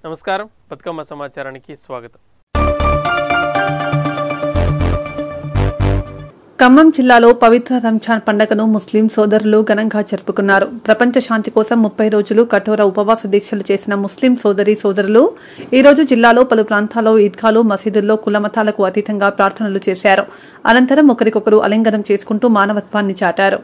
నమస్కారం బతుకమ్మ సమాచారానికి స్వాగతం ఖమ్మం జిల్లాలో పవిత్ర రంజాన్ పండుగను ముస్లిం సోదరులు ఘనంగా జరుపుకున్నారు ప్రపంచ శాంతి కోసం ముప్పై రోజులు కఠోర ఉపవాస దీక్షలు చేసిన ముస్లిం సోదరి సోదరులు ఈ రోజు జిల్లాలో పలు ప్రాంతాల్లో ఈద్గాలు మసీదుల్లో కులమతాలకు అతీతంగా ప్రార్థనలు చేశారు అనంతరం ఒకరికొకరు అలింగనం చేసుకుంటూ మానవత్వాన్ని చాటారు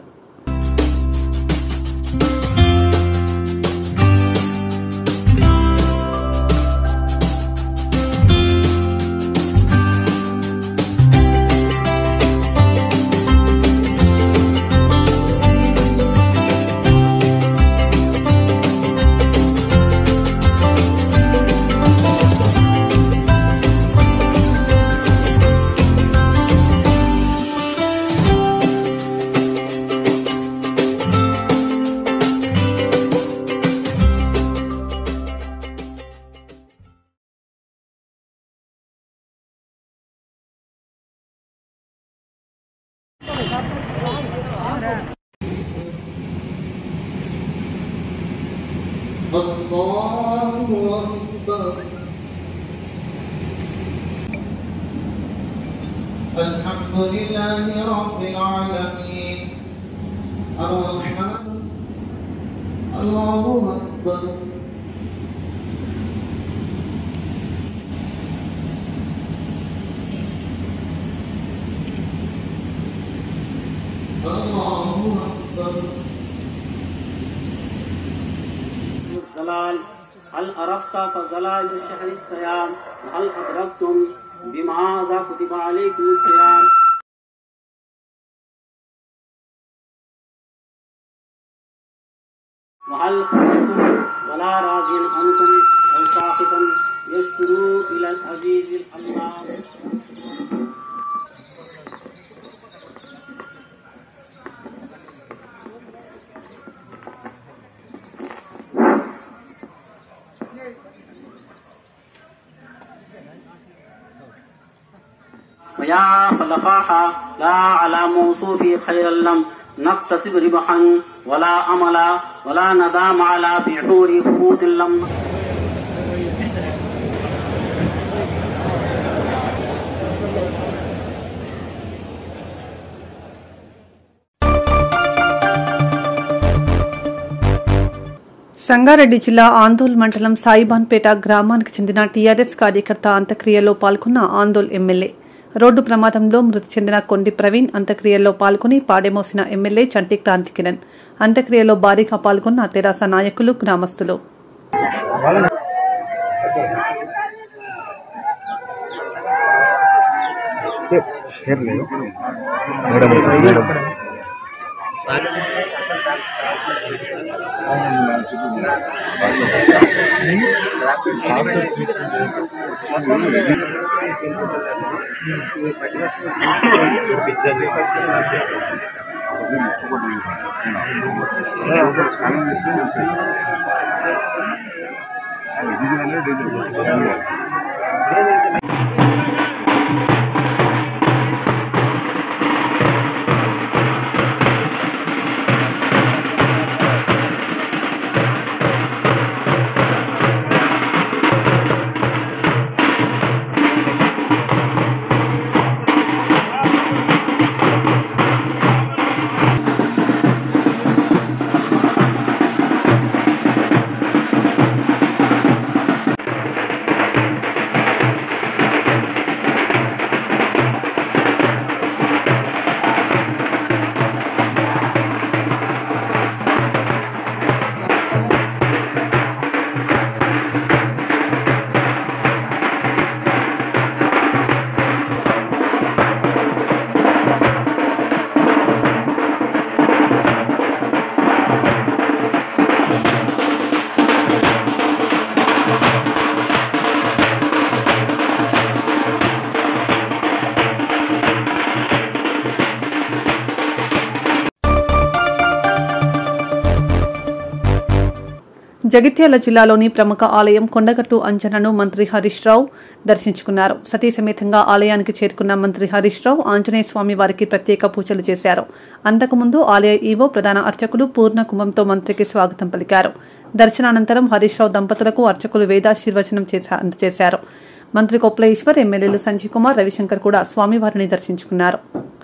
الله أكبر الحمد لله رب العالمين الرحمن الله أكبر الله أكبر الزلال هل عرفت فزلال شهر الصيام هل أدركتم بماذا كتب عليكم الصيام وهل خرجتم ولا راض عنكم أو ساخطا يشكروا إلى العزيز العلام ويا فلفاحا لا على موصوف خيرا لم نكتسب ربحا ولا أملا ولا ندام على بحور فوت لم సంగారెడ్డి జిల్లా ఆందోల్ మండలం సాయిబాన్పేట గ్రామానికి చెందిన టీఆర్ఎస్ కార్యకర్త అంత్యక్రియలో పాల్గొన్న ఆందోల్ ఎమ్మెల్యే రోడ్డు ప్రమాదంలో మృతి చెందిన కొండి ప్రవీణ్ అంత్యక్రియల్లో పాల్గొని పాడెమోసిన ఎమ్మెల్యే చంటి క్రాంతి కిరణ్ అంత్యక్రియలో భారీగా పాల్గొన్న తెరాస నాయకులు గ్రామస్తులు జగిత్యాల జిల్లాలోని ప్రముఖ ఆలయం కొండగట్టు అంజనను మంత్రి హరీష్ రావు దర్శించుకున్నారు సతీ సమేతంగా ఆలయానికి చేరుకున్న మంత్రి హరీష్ రావు ఆంజనేయ స్వామి వారికి ప్రత్యేక పూజలు చేశారు అంతకుముందు ఆలయ ఈవో ప్రధాన అర్చకులు పూర్ణ కుంభంతో మంత్రికి స్వాగతం పలికారు దర్శనానంతరం హరీష్ రావు దంపతులకు అర్చకులు వేదాశీర్వచనం చేశా- అందజేశారు మంత్రి కొప్ల ఈశ్వర్ ఎమ్మెల్యేలు సంజయ్ కుమార్ రవిశంకర్ కూడా స్వామివారిని దర్శించుకున్నారు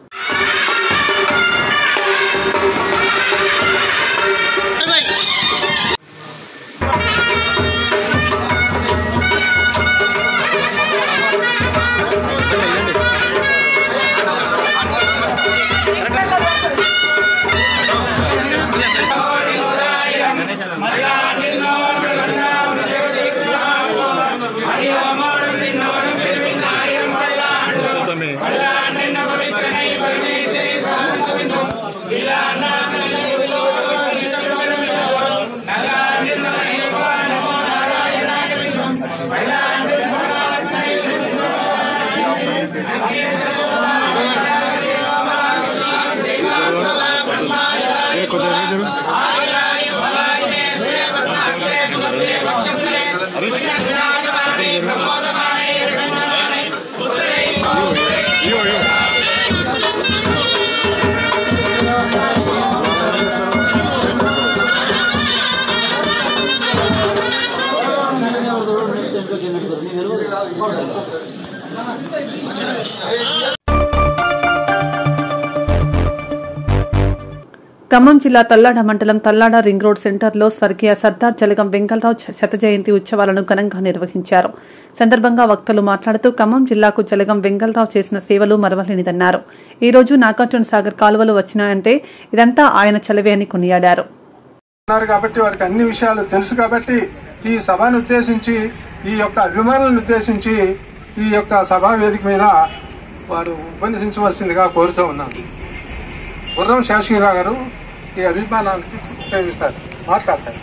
ఖమ్మం జిల్లా తల్లాడ మండలం తల్లాడ రింగ్ రోడ్ సెంటర్లో స్వర్గీయ సర్దార్ జలగం వెంకలరావు శ- శత జయంతి ఉత్సవాలను ఘనంగా నిర్వహించారు సందర్భంగా వక్తలు మాట్లాడుతూ ఖమ్మం జిల్లాకు జలగం వెంకలరావు చేసిన సేవలు మరవలేనిదన్నారు ఈ రోజు నాగార్జున సాగర్ కాలువలు వచ్చినాయంటే ఇదంతా ఆయన చలవే అని కొనియాడారు ఉన్నారు కాబట్టి వారికి అన్ని విషయాలు తెలుసు కాబట్టి ఈ సభను ఉద్దేశించి ఈ యొక్క అభిమానులను ఉద్దేశించి ఈ యొక్క సభా వేదిక మీద వారు ఉపన్యసించవలసిందిగా కోరుతూ ఉన్నాను గుర్రం శేషగిరిరావు గారు ఈ అభిమానానికి ఉపయోగిస్తారు మాట్లాడతారు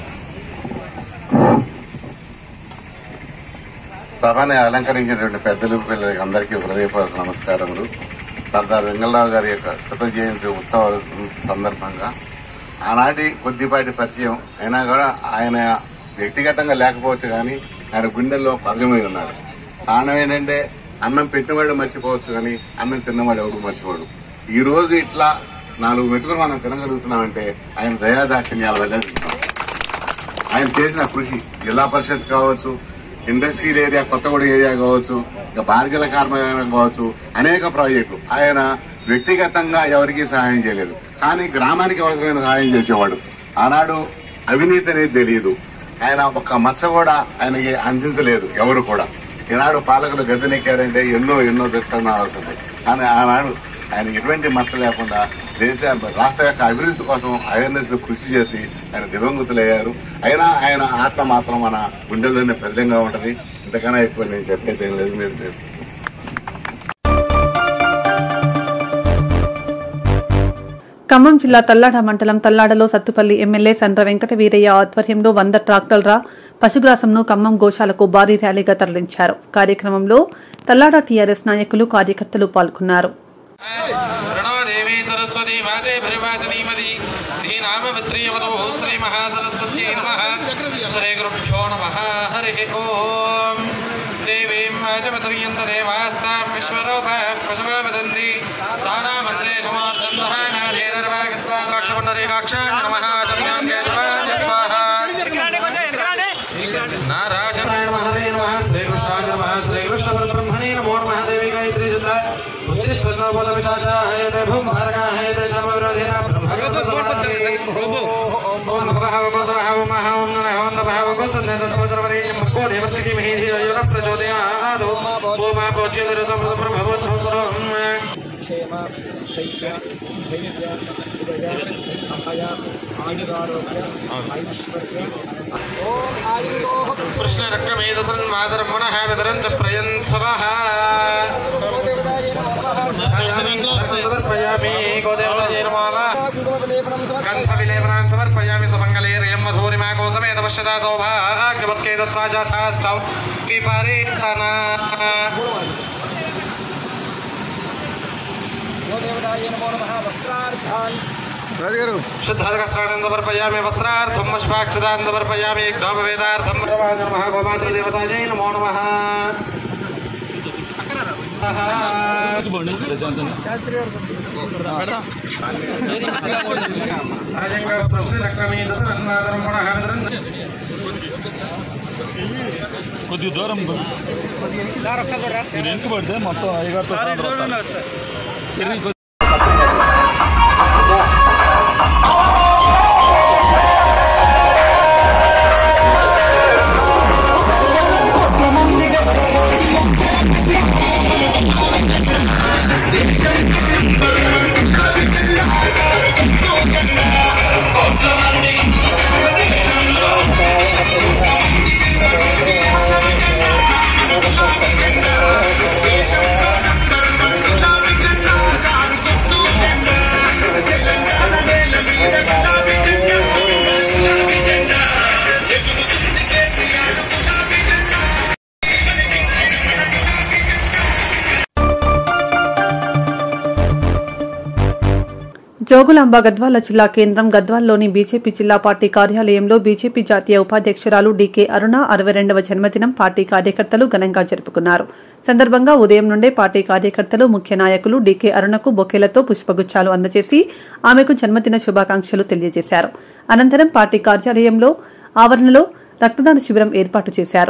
సభని అలంకరించినటువంటి పెద్దలు పిల్లలకి అందరికీ హృదయపూర్వక నమస్కారములు సర్దార్ వెంగళరావు గారి యొక్క శత జయంతి ఉత్సవాల సందర్భంగా ఆనాటి కొద్దిపాటి పరిచయం అయినా కూడా ఆయన వ్యక్తిగతంగా లేకపోవచ్చు కానీ ఆయన గుండెల్లో పదమై ఉన్నారు కారణం ఏంటంటే అన్నం పెట్టినవాడు మర్చిపోవచ్చు కానీ అన్నం తిన్నవాడు ఎవడు మర్చిపోడు ఈ రోజు ఇట్లా నాలుగు మెతుకులు మనం తినగలుగుతున్నామంటే ఆయన దయాదాక్షిణ్యాల వల్లే తింటున్నాం ఆయన చేసిన కృషి జిల్లా పరిషత్ కావచ్చు ఇండస్ట్రియల్ ఏరియా కొత్తగూడ ఏరియా కావచ్చు ఇక బార్గల కార్మికం కావచ్చు అనేక ప్రాజెక్టులు ఆయన వ్యక్తిగతంగా ఎవరికీ సహాయం చేయలేదు కానీ గ్రామానికి అవసరమైన సహాయం చేసేవాడు ఆనాడు అవినీతి అనేది తెలియదు ఆయన ఒక్క మచ్చ కూడా ఆయనకి అందించలేదు ఎవరు కూడా ఈనాడు పాలకులు గద్దెనెక్కారంటే ఎన్నో ఎన్నో తిట్టున్నారు వస్తుంది కానీ ఆనాడు ఆయన ఎటువంటి మచ్చ లేకుండా దేశ రాష్ట్ర యొక్క అభివృద్ధి కోసం అవేర్నెస్ కృషి చేసి ఆయన దివంగతులయ్యారు అయినా ఆయన ఆత్మ మాత్రం మన గుండెల్లోనే పెద్దగా ఉంటది ఇంతకన్నా ఎక్కువ నేను చెప్పేది ఏం లేదు మీరు మీరు ఖమ్మం జిల్లా తల్లాడ మండలం తల్లాడలో సత్తుపల్లి ఎమ్మెల్యే సండ్ర వెంకట వీరయ్య ఆధ్వర్యంలో వంద ట్రాక్టర్ల పశుగ్రాసంను ఖమ్మం గోశాలకు భారీ ర్యాలీగా తరలించారు కార్యక్రమంలో తల్లాడ టీఆర్ఎస్ నాయకులు కార్యకర్తలు పాల్గొన్నారు ప్రణో దేవీ సరస్వతి వాచే పరివాచనీమతి ధీనామవిత్రీయవతో శ్రీ మహాసరస్వత్యై నమః శ్రీ గురుభ్యో నమః హరి ఓం దేవీం వాచమతర్యంత దేవాస్తాం విశ్వరూప పశువ వదంతి సారామంత్రే సమార్జంతః నాథేనర్వాగస్వాక్షపుండరీకాక్షాయ నమః సంజ్ఞాం కేశవాయ స్వాహా నారాజనాయ నమః హరే నమః శ్రీకృష్ణాయ నమః శ్రీకృష్ణ పరబ్రహ్మణే నమో నమః దేవి గాయత్రీ జత బుద్ధిస్వన్నబోధ విశాచాయ దేవం భారగాయ తే సర్వ విరోధిన బ్రహ్మగత ఓం నమః భగవతః ఓం మహా ఓం నమః ఓం నమః భగవతః సోదరవరేణ్యం భగవో దేవస్య మహేధి యోన ప్రచోదయాద్ ఓం మా కోచ్యదర సమృద్ధ ప్రభవతః క్షేమ స్థైర్య ధైర్య విజయ అభయ ఆయురారోగ్య ఐశ్వర్య ఓం ఆయురో కృష్ణరక్రమేదసన్మాతరం పునః వితరంత ప్రయన్ స్వః సమర్పయామి గోదేవతాయ నమః గంధవిలేపనాన్ సమర్పయామి సుమంగళేరయం మధురిమా కోసమేత పశ్యతా శోభాగ్రవత్కే దత్వా జాతాస్తౌ విపరీతనా దేవతాయ నమో నమః వస్త్రార్థాన్ శుద్ధార్ఘస్నానం సమర్పయామి వస్త్రార్థం పుష్పాక్షదాన్ సమర్పయామి గ్రామవేదార్థం నమః గోమాతృదేవతాయ నమో నమః రాజంగా ప్రశ్న రక్తమీద అన్నాదరం కూడా హారదరం కొద్దిగా దూరం మీరు వెనక పడితే మొత్తం అయ్యగారు జోగులాంబ గద్వాల జిల్లా కేంద్రం గద్వాల్లోని బీజేపీ జిల్లా పార్టీ కార్యాలయంలో బీజేపీ జాతీయ ఉపాధ్యక్షురాలు డీకే అరుణ అరవై రెండవ జన్మదినం పార్టీ కార్యకర్తలు ఘనంగా జరుపుకున్నారు సందర్భంగా ఉదయం నుండే పార్టీ కార్యకర్తలు ముఖ్య నాయకులు డీకే అరుణకు బొకేలతో పుష్పగుచ్చాలు అందజేసి ఆమెకు జన్మదిన శుభాకాంక్షలు తెలియజేశారు అనంతరం పార్టీ కార్యాలయంలో ఆవరణలో రక్తదాన శిబిరం ఏర్పాటు చేశారు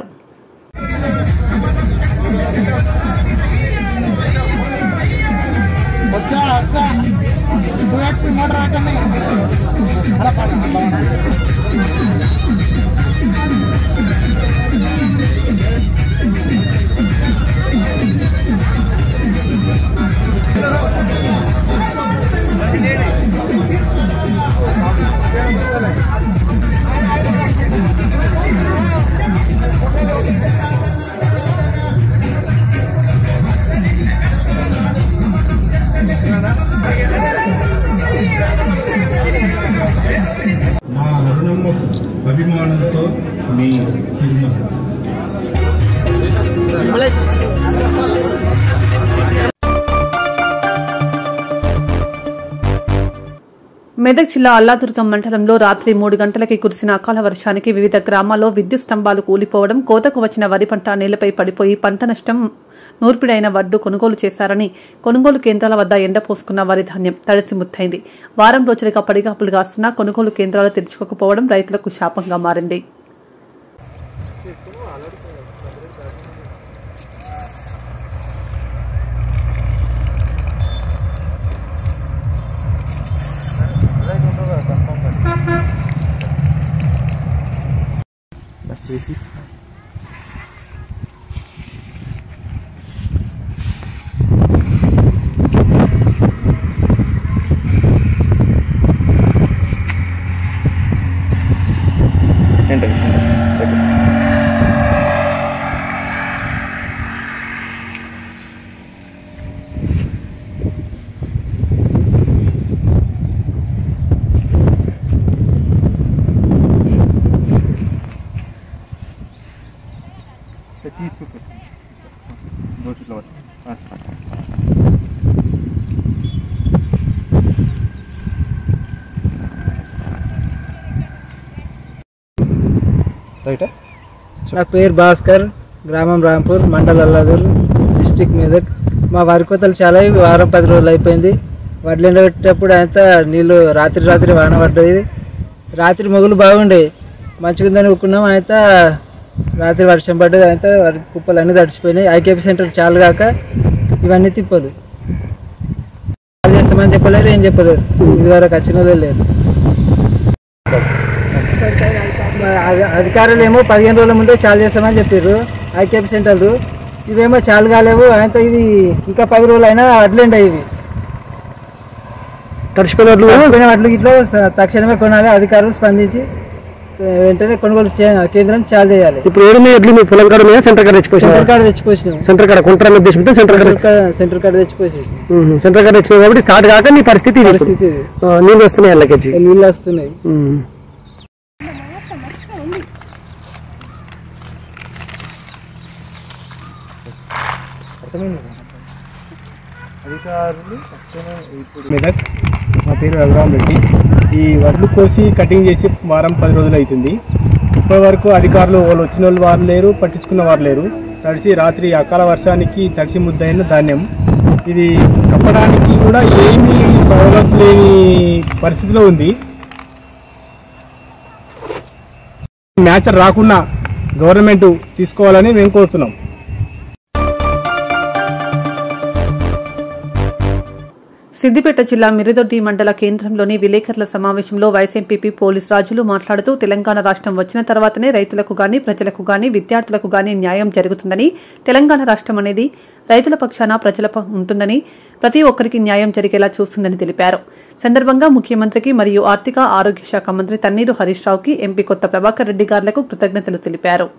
మా అరుణమ్మకు అభిమానంతో మీ తిరుమల మెదక్ జిల్లా అల్లాదుర్గం మండలంలో రాత్రి మూడు గంటలకి కురిసిన అకాల వర్షానికి వివిధ గ్రామాల్లో విద్యుత్ స్తంభాలు కూలిపోవడం కోతకు వచ్చిన వరి పంట నేలపై పడిపోయి పంట నష్టం నూర్పిడైన వడ్డు కొనుగోలు చేశారని కొనుగోలు కేంద్రాల వద్ద ఎండపోసుకున్న వరి ధాన్యం తడిసి ముత్తైంది వారం రోజులుగా పడిగాపులు కాస్తున్నా కొనుగోలు కేంద్రాలు తెరుచుకోకపోవడం రైతులకు శాపంగా మారింది నా పేరు భాస్కర్ గ్రామం రాంపూర్ మండల్ అల్లాదూర్ డిస్టిక్ మెదక్ మా వరి కోతలు చాలా అయ్యి వారం పది రోజులు అయిపోయింది వడ్లు ఎండబెట్టేటప్పుడు అంతా నీళ్ళు రాత్రి రాత్రి వాన పడ్డాయి రాత్రి మొగులు బాగుండే మంచిగుందని ఊకున్నాం అంత రాత్రి వర్షం పడ్డది అంతా వరి కుప్పలు అన్నీ తడిచిపోయినాయి ఐకేపీ సెంటర్ చాలు కాక ఇవన్నీ తిప్పదు అది చేస్తామని చెప్పలేరు ఏం చెప్పలేరు ఇదివరకు వచ్చిన వాళ్ళే లేరు అధి- అధికారులు ఏమో పదిహేను రోజుల ముందే చాలు చేస్తామని చెప్పారు ఐకేపీ సెంటర్లు ఇవేమో చాలు కాలేవు అంత ఇవి ఇంకా పది రోజులు అయినా వడ్లేండి ఇవి తడిచిపోయిన వడ్లు తడిచిపోయిన వడ్లు ఇట్లా స- తక్షణమే కొనాలి అధికారులు స్పందించి ఆ, వెంటనే కొనుగోలు చే- కేంద్రం చాలు చేయాలి ఇప్పుడు ఏడు మీ ఎడ్లు మీ పొలం కాడ మీద సెంటర్ కాడ తెచ్చిపోయినా సెంటర్ కార్డు తెచ్చిపోసినాం సెంటర్ కాడ కొంటారని ఉద్దేశంతో సెంటర్ కాడ సెంటర్ కార్డు- సెంటర్ కార్డు తెచ్చిపోసేసినాం ఉహు, సెంటర్ కాడ వచ్చినాయి కాబట్టి స్టార్ట్ కాక నీ పరిస్థితి ఇది ఇప్పుడు. పరిస్థితి ఇది. ఆ, నీళ్ళు వస్తున్నాయి అల్లకెచ్చి నీళ్ళు వస్తున్నాయి మెదక్ మా పేరు రఘురామ్ రెడ్డి ఈ వడ్లు కోసి కటింగ్ చేసి వారం పది రోజులు అవుతుంది ఇప్పటి వరకు అధికారులు వాళ్ళు వచ్చిన వాళ్ళు వారు లేరు పట్టించుకున్న వారు లేరు తడిసి రాత్రి అకాల వర్షానికి తడిసి ముద్దైన ధాన్యం ఇది కప్పడానికి కూడా ఏమీ సౌలభ్యం లేని పరిస్థితిలో ఉంది మ్యాచర్ రాకుండా గవర్నమెంట్ తీసుకోవాలని మేము కోరుతున్నాం సిద్దిపేట జిల్లా మిరుదొడ్డి మండల కేంద్రంలోని విలేకరుల సమావేశంలో వైస్ ఎంపీపీ పోలీస్ రాజులు మాట్లాడుతూ తెలంగాణ రాష్ట్రం వచ్చిన తర్వాతనే రైతులకు గాని ప్రజలకు గాని విద్యార్థులకు గాని న్యాయం జరుగుతుందని తెలంగాణ రాష్ట్రం అనేది రైతుల పక్షాన ప్రజల ప- ఉంటుందని ప్రతి ఒక్కరికి న్యాయం జరిగేలా చూస్తుందని తెలిపారు సందర్భంగా ముఖ్యమంత్రికి మరియు ఆర్థిక ఆరోగ్య శాఖ మంత్రి తన్నీరు హరీష్ రావుకి ఎంపీ కొత్త ప్రభాకర్ రెడ్డి గారులకు కృతజ్ఞతలు తెలిపారు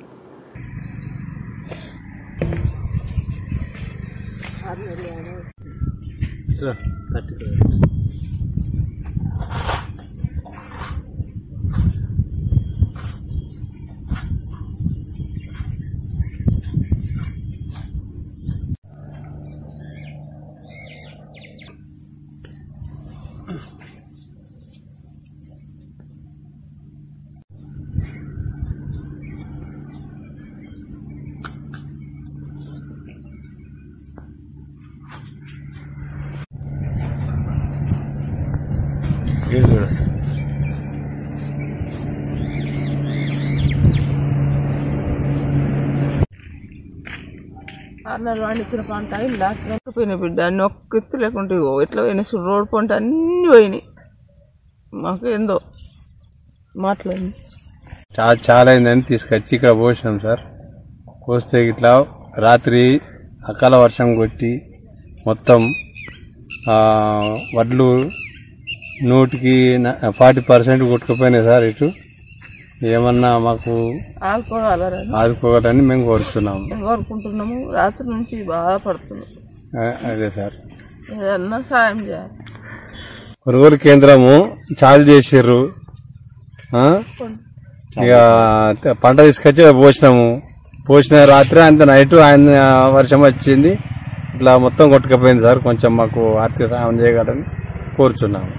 ఆరు నెలలు పండించిన పంట ఇలా పోయిన బిడ్డ అన్ని ఒక్క ఎత్తు లేకుంటే ఇగో ఎట్లా పోయినాయి చూడు రోడ్ పంట అన్ని పోయినాయి మాకు ఏందో మాట్లాడింది చాలా చాలా అయిందని తీసుకొచ్చి ఇక్కడ పోసినాం సార్ పోస్తే ఇట్లా రాత్రి అకాల వర్షం కొట్టి మొత్తం ఆ, వడ్లు నూటికి ఫార్టీ పర్సెంట్ కొట్టుకుపోయినాయి సార్ ఇటు ఏమన్నా మాకు ఆడుకోవాలని ఆదుకోవాలని మేము కోరుతున్నాము కోరుకుంటున్నాము రాత్రి నుంచి బాధపడుతున్నాం ఆ, అదే సార్ ఏదన్నా సాయం చేయాలి కొనుగోలు కేంద్రము చాలు చేసిర్రు ఆ? ఇక త- పంట తీసుకొచ్చి పోసినాము పోసిన రాత్రి అంత నైట్ ఆయన వర్షం వచ్చింది ఇట్లా మొత్తం కొట్టుకుపోయింది సార్ కొంచెం మాకు ఆర్థిక సహాయం చేయగలని కోరుచున్నాము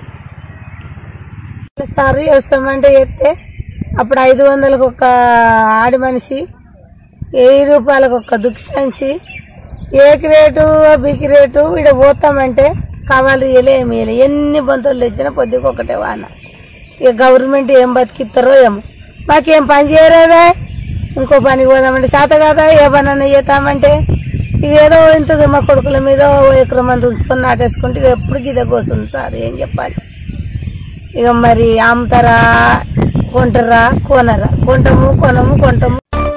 సారి వస్తామంటే చెప్తే అప్పుడు ఐదు వందలకు ఒక ఆడి మనిషి వెయ్యి రూపాయలకు ఒక దుక్కి సంచి ఏకి రేటు బికి రేటు ఇక్కడ పోతామంటే కావాలి ఇయ్యలే ఏమి ఇయ్యలే ఎన్ని బంతులు తెచ్చినా పొద్దుకు ఒకటే వాన ఇక గవర్నమెంట్ ఏం బతికిస్తారో ఏమో మాకేం పని చేయలేదా ఇంకో పనికి పోదామంటే చేత కదా ఏ పని అన్నా చేద్దామంటే ఇక ఏదో ఇంత మా కొడుకుల మీద ఓ ఎకరం మంది ఉంచుకొని నాటేసుకుంటే ఇక ఎప్పుడు గిద కోస్తుంది సార్ ఏం చెప్పాలి ఇక మరి అమ్ముతారా కొంటారా కొనరా కొంటాము కొనము కొంటాము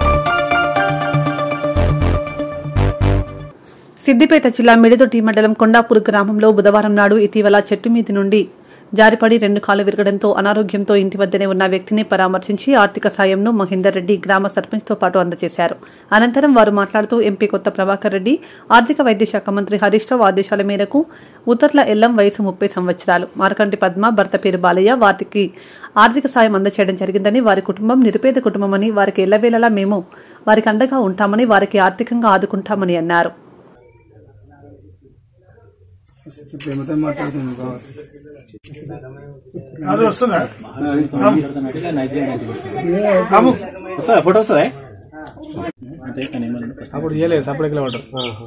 సిద్దిపేట జిల్లా మిడిదొడ్డి మండలం కొండాపూర్ గ్రామంలో బుధవారం నాడు ఇటీవల చెట్టు మీది నుండి జారిపడి రెండు కాలు విరగడంతో అనారోగ్యంతో ఇంటి వద్దనే ఉన్న వ్యక్తిని పరామర్శించి ఆర్థిక సాయంను మహేందర్ రెడ్డి గ్రామ సర్పంచ్తో పాటు అందజేశారు అనంతరం వారు మాట్లాడుతూ ఎంపీ కొత్త ప్రభాకర్ రెడ్డి ఆర్థిక వైద్య శాఖ మంత్రి హరీష్ రావు ఆదేశాల మేరకు ఉత్తర్ల ఎల్లం వయసు ముప్పై సంవత్సరాలు మార్కంటి పద్మ భర్త పేరు బాలయ్య వారికి ఆర్థిక సాయం అందచేయడం జరిగిందని వారి కుటుంబం నిరుపేద కుటుంబమని వారికి ఎల్లవేళలా మేము వారికి అండగా ఉంటామని వారికి ఆర్థికంగా ఆదుకుంటామని అన్నారు ప్రేమతో మాట్లాడుతుంది అది వస్తుందా వస్తుందా ఫోటో వస్తుందా అప్పుడు చేయలేదు సపరేట్ పడ్డారు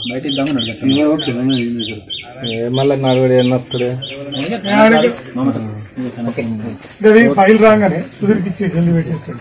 మళ్ళీ నాలుగు ఎన్నొస్తుంది ఇది ఫైల్ రాగానే సుధీర్కి ఇచ్చి జల్దీ పెట్టేస్తాడు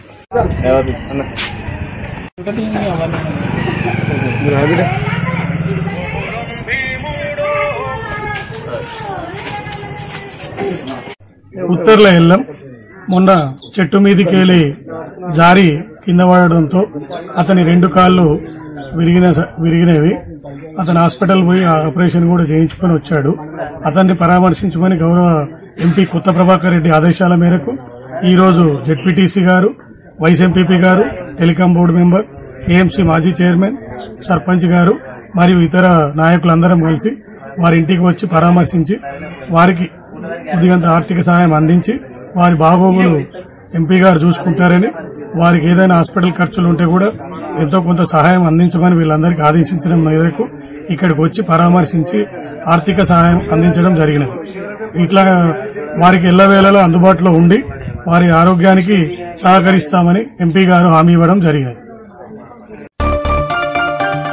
ఉత్తర్ల ఎల్లం మొన్న చెట్టు మీదకెళ్ళి జారి కింద పడడంతో అతని రెండు కాళ్ళు విరిగిన విరిగినవి అతను హాస్పిటల్ పోయి ఆ ఆపరేషన్ కూడా చేయించుకొని వచ్చాడు అతన్ని పరామర్శించమని గౌరవ ఎంపీ కొత్త ప్రభాకర్ రెడ్డి ఆదేశాల మేరకు ఈ రోజు జెడ్పీటీసీ గారు వైస్ ఎంపీపీ గారు టెలికాం బోర్డు మెంబర్ ఏఎంసీ మాజీ చైర్మన్ సర్పంచ్ గారు మరియు ఇతర నాయకులందరం కలిసి వారి ఇంటికి వచ్చి పరామర్శించి వారికి కొద్దిగంత ఆర్థిక సహాయం అందించి వారి బాగోగులు ఎంపీ గారు చూసుకుంటారని వారికి ఏదైనా హాస్పిటల్ ఖర్చులు ఉంటే కూడా ఎంతో కొంత సహాయం అందించమని వీళ్ళందరికీ ఆదేశించడం మేరకు ఇక్కడికి వచ్చి పరామర్శించి ఆర్థిక సహాయం అందించడం జరిగినది ఇట్లా వారికి ఎల్లవేళలా అందుబాటులో ఉండి వారి ఆరోగ్యానికి సహకరిస్తామని ఎంపీ గారు హామీ ఇవ్వడం జరిగినది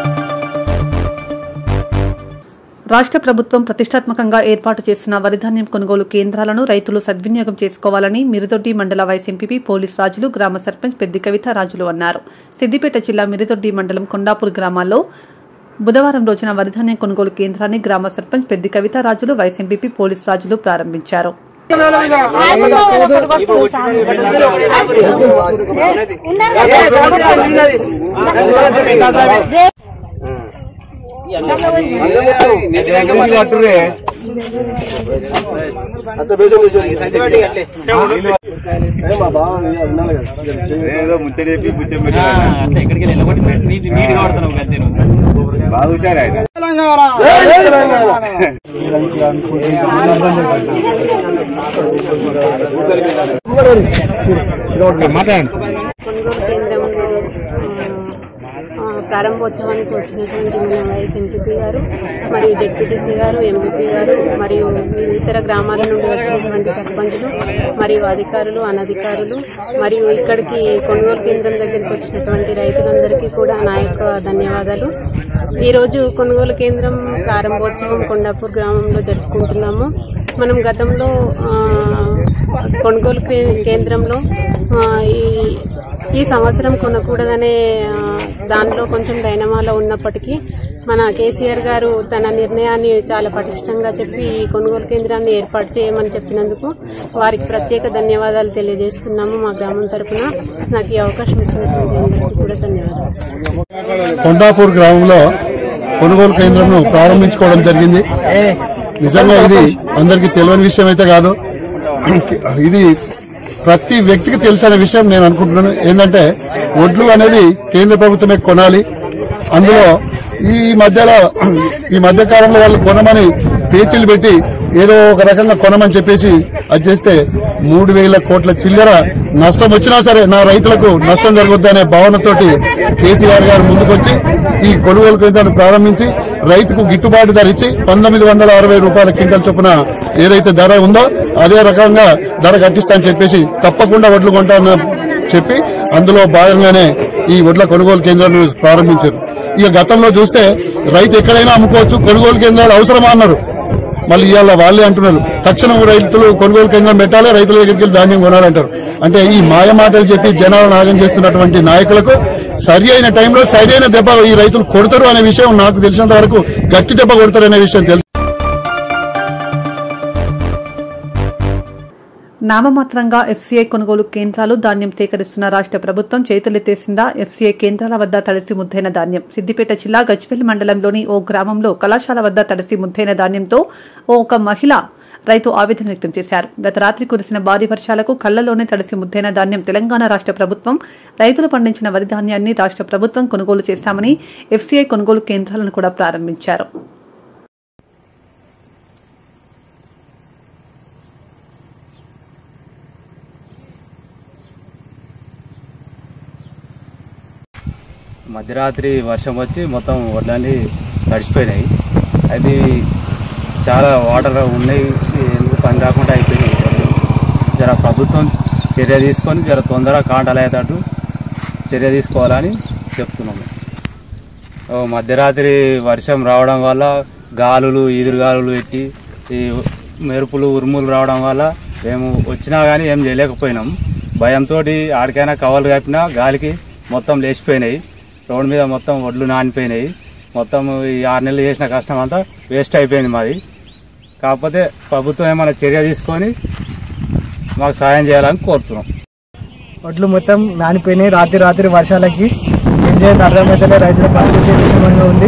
రాష్ట్ర ప్రభుత్వం ప్రతిష్టాత్మకంగా ఏర్పాటు చేస్తున్న వరిధాన్యం కొనుగోలు కేంద్రాలను రైతులు సద్వినియోగం చేసుకోవాలని మిరుదొడ్డి మండల వైస్ ఎంపీపీ పోలీస్ రాజులు గ్రామ సర్పంచ్ పెద్ది కవిత రాజులు అన్నారు సిద్దిపేట జిల్లా మిరుదొడ్డి మండలం కొండాపూర్ గ్రామాల్లో బుధవారం రోజున వరిధాన్యం కొనుగోలు కేంద్రాన్ని గ్రామ సర్పంచ్ పెద్ది కవిత రాజులు వైస్ ఎంపీపీ పోలీస్ రాజులు ప్రారంభించారు ఏదో ముచ్చట చెప్పి ముచ్చట బాగుచారు ఆయన కొనుగోలు కేంద్రంలో ఆ, ప్రారంభోత్సవానికి వచ్చినటువంటి మన వైఎస్ ఎంపీపీ గారు మరియు జెడ్పీటీసీ గారు ఎంపీపీ గారు మరియు ఇతర గ్రామాల నుండి వచ్చినటువంటి సర్పంచులు మరియు అధికారులు అనధికారులు మరియు ఇక్కడికి కొనుగోలు కేంద్రం దగ్గరికి వచ్చినటువంటి రైతులందరికీ కూడా నా యొక్క ధన్యవాదాలు ఈరోజు కొనుగోలు కేంద్రం ప్రారంభోత్సవం కొండాపూర్ గ్రామంలో జరుపుకుంటున్నాము మనం గతంలో ఆ, కొనుగోలు కే- కేంద్రంలో ఆ, ఈ ఈ సంవత్సరం కొనకూడదనే ఆ, దానిలో కొంచెం డైనమాలో ఉన్నప్పటికీ మన కేసీఆర్ గారు తన నిర్ణయాన్ని చాలా పటిష్టంగా చెప్పి ఈ కొనుగోలు కేంద్రాన్ని ఏర్పాటు చేయమని చెప్పినందుకు వారికి ప్రత్యేక ధన్యవాదాలు తెలియజేస్తున్నాము మా గ్రామం తరపున నాకు ఈ అవకాశం ఇచ్చినటువంటి అందరికీ కూడా ధన్యవాదాలు కొండాపూర్ గ్రామంలో కొనుగోలు కేంద్రంను ప్రారంభించుకోవడం జరిగింది నిజంగా ఇది అందరికీ తెలియని విషయం అయితే కాదు ఇది ప్రతి వ్యక్తికి తెలిసిన విషయం నేను అనుకుంటున్నాను ఏంటంటే ఒడ్లు అనేది కేంద్ర ప్రభుత్వమే కొనాలి అందులో ఈ మధ్యలో ఈ మధ్య కాలంలో వాళ్ళు కొనమని పేచీలు పెట్టి ఏదో ఒక రకంగా కొనమని చెప్పేసి అది చేస్తే మూడు వేల కోట్ల చిల్లర నష్టం వచ్చినా సరే నా రైతులకు నష్టం జరగొద్దనే భావనతోటి కేసీఆర్ గారు ముందుకొచ్చి ఈ కొనుగోలు కేంద్రాన్ని ప్రారంభించి రైతుకు గిట్టుబాటు ధర ఇచ్చి పంతొమ్మిది వందల అరవై రూపాయల క్వింటల్ చొప్పున ఏదైతే ధర ఉందో అదే రకంగా ధర కట్టిస్తా అని చెప్పేసి తప్పకుండా వడ్లు కొంటానని చెప్పి అందులో భాగంగానే ఈ వడ్ల కొనుగోలు కేంద్రాన్ని ప్రారంభించారు ఇక గతంలో చూస్తే రైతు ఎక్కడైనా అమ్ముకోవచ్చు కొనుగోలు కేంద్రాలు అవసరమా అన్నారు మళ్ళీ ఇవాళ వాళ్ళే అంటున్నారు తక్షణం రైతులు కొనుగోలు కేంద్రం పెట్టాలి రైతుల దగ్గరికి వెళ్ళి ధాన్యం కొనాలంటారు అంటే ఈ మాయ మాటలు చెప్పి జనాలను నాగం చేస్తున్నటువంటి నాయకులకు సరి అయిన టైంలో సరి అయిన దెబ్బ ఈ రైతులు కొడతారు అనే విషయం నాకు తెలిసినంత వరకు గట్టి దెబ్బ కొడతారు అనే విషయం తెలుసు నామమాత్రంగా ఎఫ్సీఐ కొనుగోలు కేంద్రాలు ధాన్యం సేకరిస్తున్న రాష్ట్ర ప్రభుత్వం చేతులెత్తేసిందా ఎఫ్సీఐ కేంద్రాల వద్ద తడిసి ముద్దైన ధాన్యం సిద్దిపేట జిల్లా గజ్వెల్ మండలంలోని ఓ గ్రామంలో కళాశాల వద్ద తడిసి ముద్దైన ధాన్యంతో ఓ ఒక మహిళ రైతు ఆవేదన వ్యక్తం చేశారు గత రాత్రి కురిసిన భారీ వర్షాలకు కళ్లలోనే తడిసి ముద్దైన ధాన్యం తెలంగాణ రాష్ట్ర ప్రభుత్వం రైతులు పండించిన వరి ధాన్యాన్ని రాష్ట్ర ప్రభుత్వం కొనుగోలు చేస్తామని ఎఫ్సీఐ కొనుగోలు కేంద్రాలను కూడా ప్రారంభించారు మధ్యరాత్రి వర్షం వచ్చి మొత్తం వడ్లన్నీ తడిసిపోయినాయి అది చాలా వాటర్ ఉన్నాయి ఎందుకు పని రాకుండా అయిపోయినాయి వడ్లు. జర ప్రభుత్వం చర్య తీసుకొని జర తొందరగా కాంటలు అయ్యేటట్టు చర్య తీసుకోవాలని చెప్తున్నాము ఓ మధ్యరాత్రి వర్షం రావడం వల్ల గాలులు ఈదురుగాలులు పెట్టి ఈ మెరుపులు ఉరుములు రావడం వల్ల మేము వచ్చినా కానీ ఏం చేయలేకపోయినాం భయంతో ఆడికైనా కవలు కప్పినా గాలికి మొత్తం లేచిపోయినాయి రోడ్డు మీద మొత్తం ఒడ్లు నానిపోయినాయి మొత్తం ఈ ఆరు నెలలు చేసిన కష్టం అంతా వేస్ట్ అయిపోయింది మాది కాకపోతే ప్రభుత్వం ఏమైనా చర్య తీసుకొని మాకు సాయం చేయాలని కోరుతున్నాం వడ్లు మొత్తం నానిపోయినాయి రాత్రి రాత్రి వర్షాలకి ఏం చేయాలి అర్థమైతే రైతుల పరిస్థితి విషమంగా ఉంది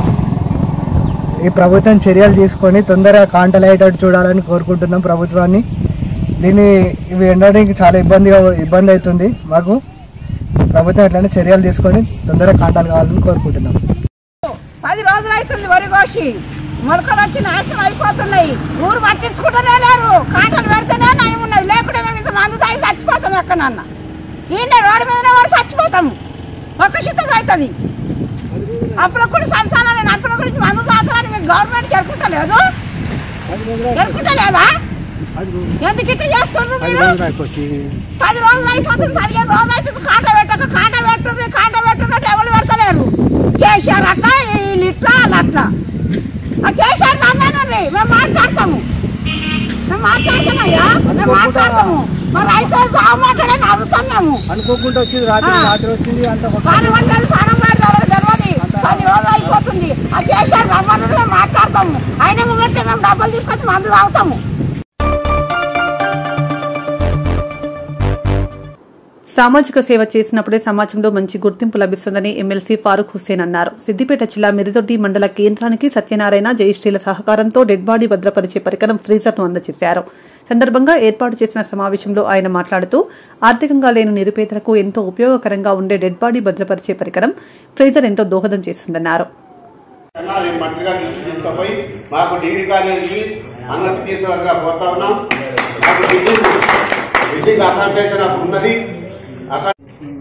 ఈ ప్రభుత్వం చర్యలు తీసుకొని తొందరగా కాంటలు అయ్యేటట్టు చూడాలని కోరుకుంటున్నాం ప్రభుత్వాన్ని దీన్ని ఇవి ఎండడానికి చాలా ఇబ్బందిగా ఇబ్బంది అవుతుంది మాకు ప్రభుత్వం ఎట్లయినా చర్యలు తీసుకొని తొందరగా కాంటాలు కావాలని కోరుకుంటున్నాం పది రోజులు అవుతుంది వరి కోసి మొలకలు వచ్చి నాశనం అయిపోతున్నాయి ఊరు పట్టించుకుంటూనే లేరు కాటలు పెడితేనే నయం ఉన్నది లేకుంటే మేము ఇంత మందు తాగి చచ్చిపోతాం ఎక్కడన్నా ఈయన రోడ్డు మీదనే వాడు చచ్చిపోతాము ఒక్క శితం అవుతుంది అప్పుడు కూడా సంసారాలు అప్పుడు గురించి మందు తాగుతారని మీకు గవర్నమెంట్ జరుపుకుంటలేదు జరుపుకుంటలేదా ఎందుకు ఇట్లా చేస్తున్నారు మీరు పది రోజులు అయిపోతుంది పదిహేను రోజులు అవుతుంది కాట పెట్టక కాట పెట్టుంది కాట పెట్టున్నట్టు ఎవరు పెడతలేరు కేసీఆర్ అట్లా వీళ్ళు ఇట్లా వాళ్ళు అట్లా ఆ కేసీఆర్ రమ్మనండి మేము మాట్లాడతాము మేము మాట్లాడతామయ్యా మేము మాట్లాడతాము మా రైతులు సాగుమాటలే నవ్వుతాం మేము అనుకోకుండా వచ్చింది రాత్రి ఆ. రాత్రి వచ్చింది అంత పని వంటలు పనం పెడతారు తెలియదు పది రోజులు అయిపోతుంది ఆ కేసీఆర్ రమ్మని మేము మాట్లాడతాము ఆయన ముంగట్టే మేము డబ్బులు తీసుకొచ్చి మందు తాగుతాము సామాజిక సేవ చేసినప్పుడే సమాజంలో మంచి గుర్తింపు లభిస్తుందని ఎమ్మెల్సీ ఫారూక్ హుస్సేన్ అన్నారు సిద్దిపేట జిల్లా మిరిదొడ్డి మండల కేంద్రానికి సత్యనారాయణ జయశ్రీల సహకారంతో డెడ్ బాడీ భద్రపరిచే పరికరం ఫ్రీజర్ను అందజేశారు సందర్భంగా ఏర్పాటు చేసిన సమావేశంలో ఆయన మాట్లాడుతూ ఆర్థికంగా లేని నిరుపేదలకు ఎంతో ఉపయోగకరంగా ఉండే డెడ్ బాడీ భద్రపరిచే పరికరం ఫ్రీజర్ ఎంతో దోహదం చేస్తుందన్నారు అన్నా నేను మంత్రి గారి దృష్టి తీసుకుపోయి మాకు డిగ్రీ కాలేజీ అన్నతి తీసుకోవాలిగా కోరుతా ఉన్నాం మాకు బిల్డింగ్ బిల్డింగ్ అకామిడేషన్ అప్పుడు ఉన్నది అక్కడ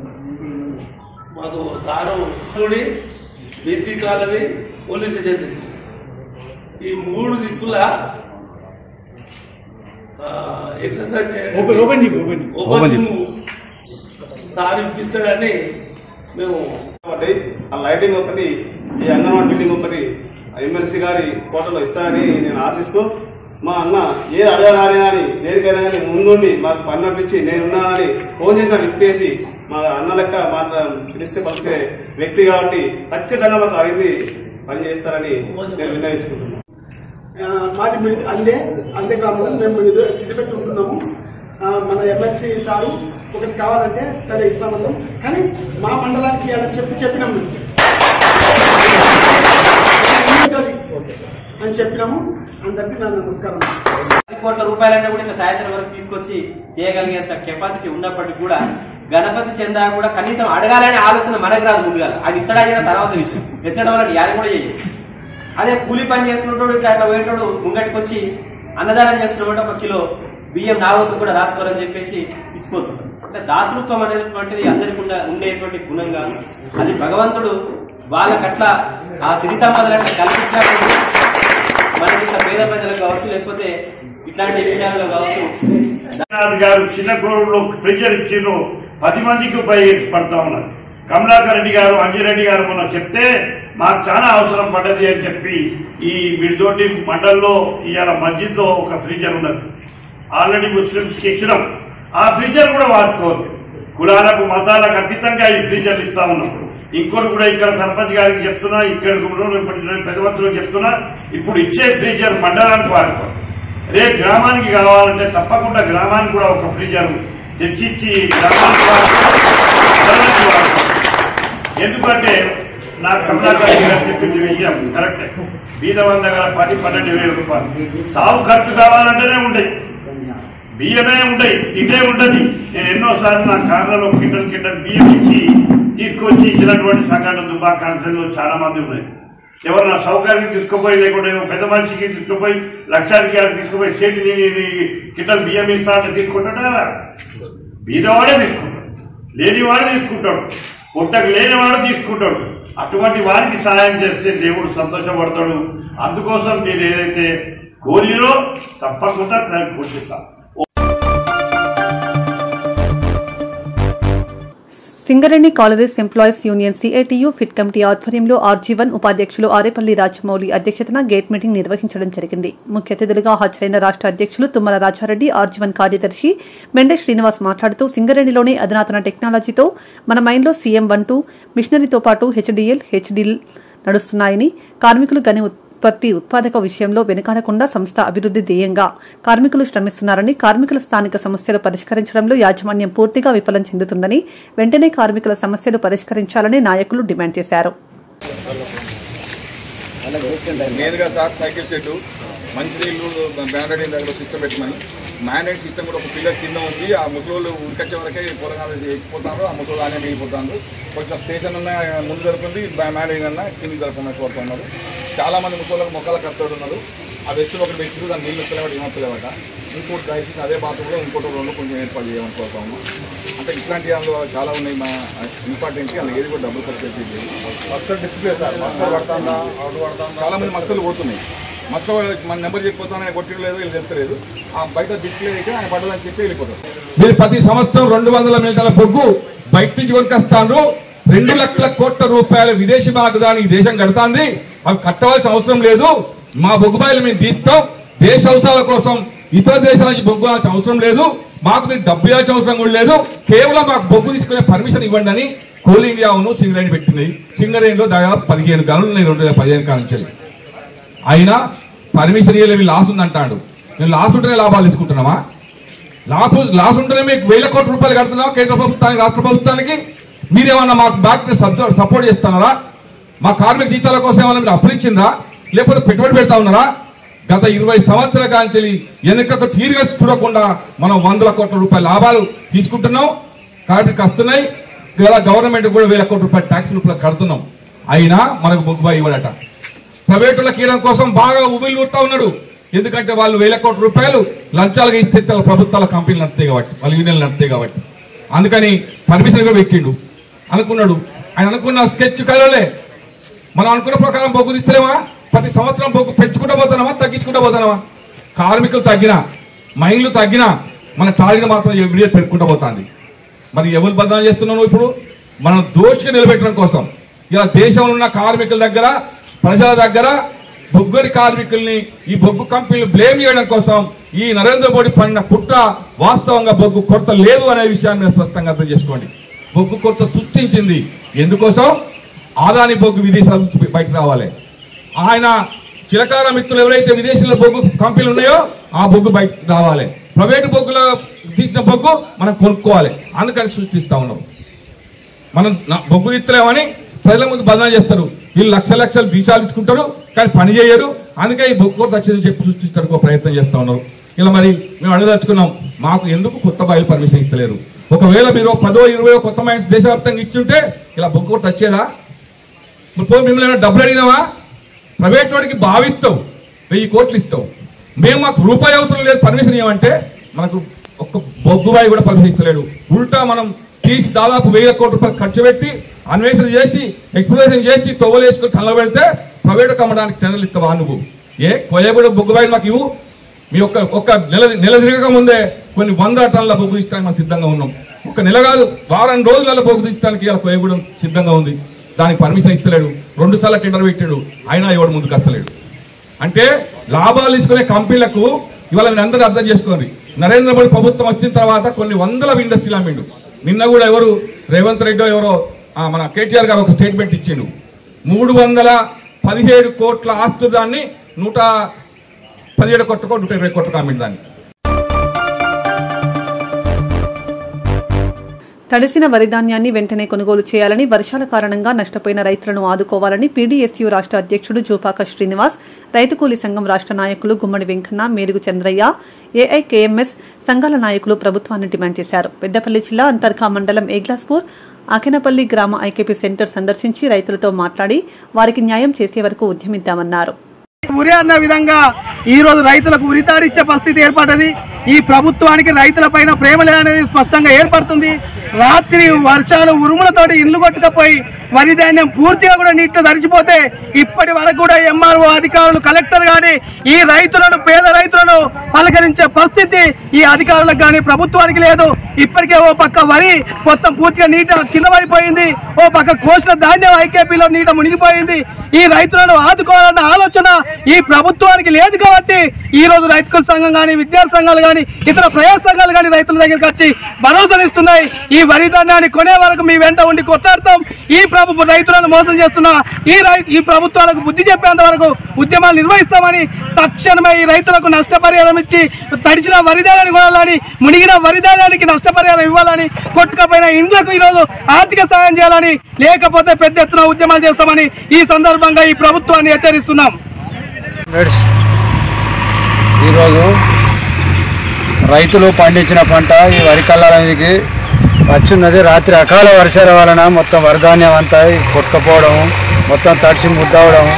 మాకు సారు గుడి బీసీ కాలనీ పోలీస్ స్టేషన్ ఈ మూడు దిక్కుల ఆ, exercise open- open gym, open gym. Open open gym. Gym sir ఇప్పిస్తాడని మేము ఒకటి ఆ లైటింగ్ ఒకటి ఈ అంగన్వాడీ బిల్డింగ్ ఒకటి ఎమ్మెల్సీ గారి కోటలో ఇస్తారని నేను ఆశిస్తూ మా అన్న ఏ అడగాలి అని దేనికైనా కానీ ముందుండి మాకు పని పంపించి నేనున్నానని ఫోన్ చేసిన విప్పేసి మా అన్న లెక్క మాట పిలిస్తే పలికే వ్యక్తి కాబట్టి ఖచ్చితంగా మాకు అడిగి పని చేస్తారని నేను విన్నవించుకుంటున్నాను ఆ, మాది మిడి- అందే అందే గ్రామం మేము ఇది సిద్దిపేట ఉంటున్నాము ఆ, మన ఎమ్మెల్సీ సారు ఒకటి కావాలంటే సరే ఇస్తామన్నాం కానీ మా మండలానికి అని చెప్పి చెప్పినాం మేము ఉంటది అని చెప్పినాము అందరికీ నా నమస్కారం పది కోట్ల రూపాయలన్నా కూడా ఇట్లా సాయంత్రం వరకు తీసుకొచ్చి చేయగలిగేంత కెపాసిటీ ఉన్నప్పటికీ కూడా గణపతి చందా కూడా కనీసం అడగాలనే ఆలోచన మనకు రాదు ముందుగా అది ఇస్తాడా చేయడం తర్వాత విషయం ఎత్తడం వల్ల యాది కూడా చేయదు అదే కూలి పని చేసుకున్నప్పుడు ఇట్లా అట్లా పోయేటోడు ముంగటికి వచ్చి అన్నదానం చేస్తున్నప్పుడు ఒక కిలో బియ్యం నా వంతు కూడా రాసుకోరని చెప్పేసి ఇచ్చిపోతుంది అంటే దాతృత్వం అనేటువంటిది అందరికి ఉండ- ఉండేటువంటి గుణం కాదు అది భగవంతుడు వాళ్ళకట్లా ఆ సిరి సంపదలన్నీ కల్పించినప్పుడు మనకి ఇట్లా పేద ప్రజలకు కావచ్చు లేకపోతే ఇట్లాంటి విషయాల్లో కావచ్చు నాథ్ గారు చిన్న కోరులో ప్రెజర్ ఇచ్చిండ్రు పది మందికి ఉపయోగించబడతా ఉన్నారు కమలాకర్ రెడ్డి గారు అంజిరెడ్డి గారు మొన్న చెప్తే మాకు చాలా అవసరం పడ్డది అని చెప్పి ఈ వీడితోటి మండల్లో ఇవాళ మస్జిద్ లో ఒక ఫ్రిడ్జర్ ఉన్నది ఆల్రెడీ ముస్లింస్ కి ఇచ్చినాం ఆ ఫ్రిడ్జర్ కూడా వాడుకోవచ్చు కులాలకు మతాలకు అతీతంగా ఈ ఫ్రిడ్జర్లు ఇస్తా ఉన్నాం ఇంకోటి కూడా ఇక్కడ సర్పంచ్ గారికి చెప్తున్నా ఇక్కడ పెద్ద మంత్రులకు చెప్తున్నా ఇప్పుడు ఇచ్చే ఫ్రిడ్జర్ మండలానికి వాడుకోవాలి రేపు గ్రామానికి కావాలంటే తప్పకుండా గ్రామానికి కూడా ఒక ఫ్రిడ్జర్ తెచ్చిచ్చి గ్రామానికి వాడుకోవాలి. మండలానికి వాడుకోవాలి. ఎందుకంటే నా కమలాకర్ గారు చెప్పింది విషయం కరెక్టే బీద వంద గల పది పన్నెండు వేల రూపాయలు సాగు ఖర్చు కావాలంటేనే ఉంటాయి బియ్యమే ఉంటాయి తిండే ఉండదు నేను ఎన్నోసార్లు నా కార్లలో కింటల్ కింటల్ బియ్యం ఇచ్చి తీసుకొచ్చి ఇచ్చినటువంటి సంఘటన దుబ్బా కాన్సెన్లో చాలా మంది ఉన్నాయి ఎవరు నా సౌకర్యానికి తీసుకుపోయి లేకుంటే ఏమో పెద్ద మనిషికి తీసుకుపోయి లక్షాధికారికి తీసుకుపోయి సేటి కింటల్ బియ్యం ఇస్తా అంటే తీసుకుంటాడా బీదవాడే తీసుకుంటాడు లేనివాడే తీసుకుంటాడు పుట్టకు లేనివాడు తీసుకుంటాడు అటువంటి వారికి సహాయం చేస్తే దేవుడు సంతోషపడతాడు అందుకోసం మీరు ఏదైతే కోరిరో తప్పకుండా దాన్ని పూర్తిస్తాం Singareni collieries employees union CITU fit committee ఆధ్వర్యంలో ఆర్జీవన్ ఉపాధ్యక్షులు ఆరేపల్లి రాజమౌళి అధ్యక్షతన గేట్ మీటింగ్ నిర్వహించడం జరిగింది ముఖ్య అతిథులుగా హాజరైన రాష్ట అధ్యక్షులు తుమ్మల రాజారెడ్డి ఆర్జీవన్ కార్యదర్శి మెండే శ్రీనివాస్ మాట్లాడుతూ సింగరేణిలోనే అధునాతన టెక్నాలజీతో మన మైండ్లో సీఎం వన్ టూ మిషనరీతో పాటు హెచ్డీఎల్ హెచ్డీఎల్ నడుస్తున్నాయని కార్మికులు గని ఉత్పత్తి ఉత్పాదక విషయంలో వెనుకాడకుండా సంస్థ అభివృద్ది ధ్యేయంగా కార్మికులు శ్రమిస్తున్నారని కార్మికుల స్థానిక సమస్యలు పరిష్కరించడంలో యాజమాన్యం పూర్తిగా విఫలం చెందుతుందని వెంటనే కార్మికుల సమస్యలు పరిష్కరించాలని నాయకులు డిమాండ్ చేశారు నేరుగా సార్ సైకిల్ షెడ్ మంచినీళ్ళు బ్యానరీ దగ్గర సిస్టమ్ పెట్టమని మ్యానేజ్ సిస్టమ్ కూడా ఒక పిల్లర్ కింద ఉంది ఆ ముసలోళ్ళు ఉరికొచ్చే వరకే పొలగాలు ఎక్కిపోతారు ఆ ముసలోళ్ళు ఆయన వెళ్ళిపోతారు కొంచెం స్టేషన్ ఉన్న ముందు జరుపుకుంది మ్యానేజ్ అన్న కింది జరపమని కోరుతున్నారు చాలా మంది ముసలోళ్ళకి మొక్కలు కష్టపడి ఉన్నారు ఆ వ్యక్తులు ఒకటి వ్యక్తులు దాని నీళ్ళు వస్తలేవట ఏమొస్తలేవట ఇంకోటి దయచేసి అదే బాత్రూంలో ఇంకోటి రెండు కొంచెం ఏర్పాటు చేయమని కోరుతాము అంటే ఇట్లాంటి అందులో చాలా ఉన్నాయి మా ఇంపార్టెంట్ అందులో ఏది కూడా డబ్బులు ఖర్చు చేసేది మస్టర్ డిస్ప్లే సార్ మస్టర్ పడుతుందా అవుట్ పడుతుందా చాలా మంది మస్తలు పోతున్నాయి మస్టర్ మన నెంబర్ చెప్పిపోతాను ఆయన కొట్టలేదు వీళ్ళు చెప్తలేదు ఆ బయట డిస్ప్లే అయితే ఆయన పడ్డదని చెప్పి వెళ్ళిపోతారు మీరు ప్రతి సంవత్సరం రెండు వందల మీటర్ల బొగ్గు బయట నుంచి కొనుకొస్తాను రెండు లక్షల కోట్ల రూపాయల విదేశీ వాగ్దానం ఈ దేశం కడుతుంది అవి కట్టవలసిన అవసరం లేదు మా బొగ్గు బాయిలు మేము తీస్తాం దేశ అవసరాల కోసం ఇతర దేశాల నుంచి బొగ్గు ఆల్సిన అవసరం లేదు మాకు మీరు డబ్బు ఇవ్వాల్సిన అవసరం కూడా లేదు కేవలం మాకు బొగ్గు తీసుకునే పర్మిషన్ ఇవ్వండి అని కోల్ ఇండియాను సింగరేణి పెట్టినాయి సింగరేణిలో దాదాపు పదిహేను గనులు ఉన్నాయి రెండు వేల పదిహేను కాలం నుంచి అయినా పర్మిషన్ ఇవ్వలేవి లాస్ ఉందంటాడు మేము లాస్ ఉంటేనే లాభాలు తీసుకుంటున్నామా లాస్ లాస్ ఉంటేనే మీకు వేల కోట్ల రూపాయలు కడుతున్నాం కేంద్ర ప్రభుత్వానికి రాష్ట్ర ప్రభుత్వానికి మీరేమన్నా మాకు బ్యాక్ సపోర్ట్ చేస్తున్నారా మా కార్మిక జీతాల కోసం ఏమన్నా మీరు అప్పులు ఇచ్చిందా లేకపోతే పెట్టుబడి పెడతా ఉన్నారా గత ఇరవై సంవత్సరాల కాంచెలి వెనుకకు తీరుగా చూడకుండా మనం వందల కోట్ల రూపాయల లాభాలు తీసుకుంటున్నాం కార్మిక వస్తున్నాయి ఇలా గవర్నమెంట్ కూడా వేల కోట్ల రూపాయల ట్యాక్స్ రూపాయలు కడుతున్నాం అయినా మనకు బొగ్గు ఇవ్వడట ప్రైవేటులకు ఇవ్వడం కోసం బాగా ఉబిల్ ఊరుతా ఉన్నాడు ఎందుకంటే వాళ్ళు వేల కోట్ల రూపాయలు లంచాలుగా ఇస్తే తమ ప్రభుత్వాల కంపెనీలు నడుతాయి కాబట్టి వాళ్ళ యూనియన్లు నడుతాయి కాబట్టి అందుకని పర్మిషన్ కూడా పెట్టిండు అనుకున్నాడు ఆయన అనుకున్న స్కెచ్ కలలే మనం అనుకున్న ప్రకారం బొగ్గు తీస్తలేమా ప్రతి సంవత్సరం బొగ్గు పెంచుకుంటూ పోతున్నామా తగ్గించుకుంటూ పోతున్నామా కార్మికులు తగ్గినా మైన్లు తగ్గినా మన టార్గెట్ మాత్రం ఎవ్రీ ఇయర్ పెరుగుకుంటూ పోతుంది మరి ఎవరు బదనాలు చేస్తున్నాను ఇప్పుడు మనం దోషిగా నిలబెట్టడం కోసం ఇలా దేశంలో ఉన్న కార్మికుల దగ్గర ప్రజల దగ్గర బొగ్గురి కార్మికుల్ని ఈ బొగ్గు కంపెనీలు బ్లేమ్ చేయడం కోసం ఈ నరేంద్ర మోడీ పడిన కుట్ర వాస్తవంగా బొగ్గు కొరత లేదు అనే విషయాన్ని మీరు స్పష్టంగా అర్థం చేసుకోండి బొగ్గు కొరత సృష్టించింది ఎందుకోసం ఆదాని బొగ్గు విదేశాల నుంచి బయటకు రావాలి ఆయన చిరకాల మిత్రులు ఎవరైతే విదేశీలో బొగ్గు కంపెనీలు ఉన్నాయో ఆ బొగ్గు బయట రావాలి ప్రైవేటు బొగ్గులో తీసిన బొగ్గు మనం కొనుక్కోవాలి అందుకని సృష్టిస్తా ఉన్నాం మనం నా- బొగ్గు ఇత్తలేమని ప్రజల ముందు బదనాలు చేస్తారు వీళ్ళు లక్ష లక్షలు వీసాలు ఇచ్చుకుంటారు కానీ పని చేయరు అందుకే ఈ బొగ్గు కొరత వచ్చిందని చెప్పి సృష్టించడానికి ఒక ప్రయత్నం చేస్తా ఉన్నారు ఇలా మరి మేము అడగదలుచుకున్నాం మాకు ఎందుకు కొత్త బాయిలు పర్మిషన్ ఇస్తలేరు ఒకవేళ మీరు ఒక పదో ఇరవై కొత్త మైన్స్ దేశవ్యాప్తంగా ఇచ్చుంటే ఇలా బొగ్గు కొరత వచ్చేదా ఇప్పుడు పోయి మిమ్మల్ని ఏమైనా డబ్బులు అడిగినావా ప్రైవేట్ వాడికి భావిస్తావు వెయ్యి కోట్లు ఇస్తావు మేము మాకు రూపాయి అవసరం లేదు పర్మిషన్ ఏమంటే మనకు ఒక్క బొగ్గుబాయి కూడా పర్మిషన్ ఇస్తలేడు ఉల్టా మనం తీసి దాదాపు వెయ్యి కోట్ల రూపాయలు ఖర్చు పెట్టి అన్వేషణ చేసి ఎక్స్ప్లోరేషన్ చేసి తొవ్వలేసుకుని కళ్ళ పెడితే ప్రైవేట్ అమ్మడానికి టెండర్లు ఇస్తావా నువ్వు ఏ కోయగూడ బొగ్గుబాయి మాకు ఇవ్వు మీ ఒక్క ఒక్క నెల నెల తిరగక ముందే కొన్ని వందల టన్నుల బొగ్గు తీయడానికి మనం సిద్ధంగా ఉన్నాం ఒక నెల కాదు వారం రోజులలో బొగ్గు తీయడానికి ఇలా కోయగూడెం సిద్ధంగా ఉంది దానికి పర్మిషన్ ఇస్తలేడు రెండు సార్లు టెండర్ పెట్టాడు అయినా ఎవడు ముందుకు వస్తలేడు అంటే లాభాలు ఇచ్చుకునే కంపెనీలకు ఇవాళ మీరు అందరూ అర్థం చేసుకోండి నరేంద్ర మోడీ ప్రభుత్వం వచ్చిన తర్వాత కొన్ని వందల ఇండస్ట్రీలు అమ్మిండు నిన్న కూడా ఎవరు రేవంత్ రెడ్డి ఎవరో ఆ, మన కేటీఆర్ గారు ఒక స్టేట్మెంట్ ఇచ్చిండు మూడు వందల పదిహేడు కోట్ల ఆస్తు దాన్ని నూట పదిహేడు కోట్లకో నూట ఇరవై కోట్లకు అమ్మిండు దాన్ని తడిసిన వరి ధాన్యాన్ని వెంటనే కొనుగోలు చేయాలని వర్షాల కారణంగా నష్టపోయిన రైతులను ఆదుకోవాలని పీడీఎస్యూ రాష్ట్ర అధ్యక్షుడు జూపాక శ్రీనివాస్ రైతు కూలీ సంఘం రాష్ట్ర నాయకులు గుమ్మడి వెంకన్న మేరుగు చంద్రయ్య ఏఐకేఎంఎస్ సంఘాల నాయకులు ప్రభుత్వాన్ని డిమాండ్ చేశారు పెద్దపల్లి జిల్లా అంతర్గా మండలం ఏగ్లాస్పూర్ ఆకెనపల్లి గ్రామ ఐకేపీ సెంటర్ సందర్శించి రైతులతో మాట్లాడి వారికి న్యాయం చేసే వరకు ఉద్యమిద్దామన్నారు ఉరి అన్న విధంగా ఈ రోజు రైతులకు ఉరితాడిచ్చే పరిస్థితి ఏర్పడ్డది ఈ ప్రభుత్వానికి రైతుల పైన ప్రేమ లేదనేది స్పష్టంగా ఏర్పడుతుంది రాత్రి వర్షాలు ఉరుములతోటి ఇల్లు కొట్టుకపోయి వరి ధాన్యం పూర్తిగా కూడా నీటిలో తడిచిపోతే ఇప్పటి వరకు కూడా ఎంఆర్ఓ అధికారులు కలెక్టర్ గాని ఈ రైతులను పేద రైతులను పలకరించే పరిస్థితి ఈ అధికారులకు కానీ ప్రభుత్వానికి లేదు ఇప్పటికే ఓ పక్క వరి మొత్తం పూర్తిగా నీట కింద పడిపోయింది ఓ పక్క కోసిన ధాన్యం ఐకేపీలో నీట మునిగిపోయింది ఈ రైతులను ఆదుకోవాలన్న ఆలోచన ఈ ప్రభుత్వానికి లేదు కాబట్టి ఈ రోజు రైతుల సంఘం కానీ విద్యార్థి సంఘాలు కానీ ఇతర ప్రజా సంఘాలు కానీ రైతుల దగ్గరికి వచ్చి భరోసానిస్తున్నాయి ఈ వరి ధాన్యాన్ని కొనే వరకు మీ వెంట ఉండి కొట్లాడతాం ఈ ప్రభు రైతులను మోసం చేస్తున్న ఈ రై ఈ ప్రభుత్వాలకు బుద్ధి చెప్పేంత వరకు ఉద్యమాలు నిర్వహిస్తామని తక్షణమే ఈ రైతులకు నష్టపరిహారం ఇచ్చి తడిచిన వరి ధాన్యాన్ని కొనాలని మునిగిన వరి ధాన్యానికి నష్టపరిహారం ఇవ్వాలని కొట్టుకపోయిన ఇండ్లకు ఈరోజు ఆర్థిక సాయం చేయాలని లేకపోతే పెద్ద ఎత్తున ఉద్యమాలు చేస్తామని ఈ సందర్భంగా ఈ ప్రభుత్వాన్ని హెచ్చరిస్తున్నాం ఫ్రెండ్స్ ఈరోజు రైతులు పండించిన పంట ఈ వరి కళ్ళ మీదకి వచ్చిన్నది రాత్రి అకాల వర్షాల వలన మొత్తం వరిధాన్యం అంతా కొట్టుకపోవడం మొత్తం తడిసి ముద్దవడం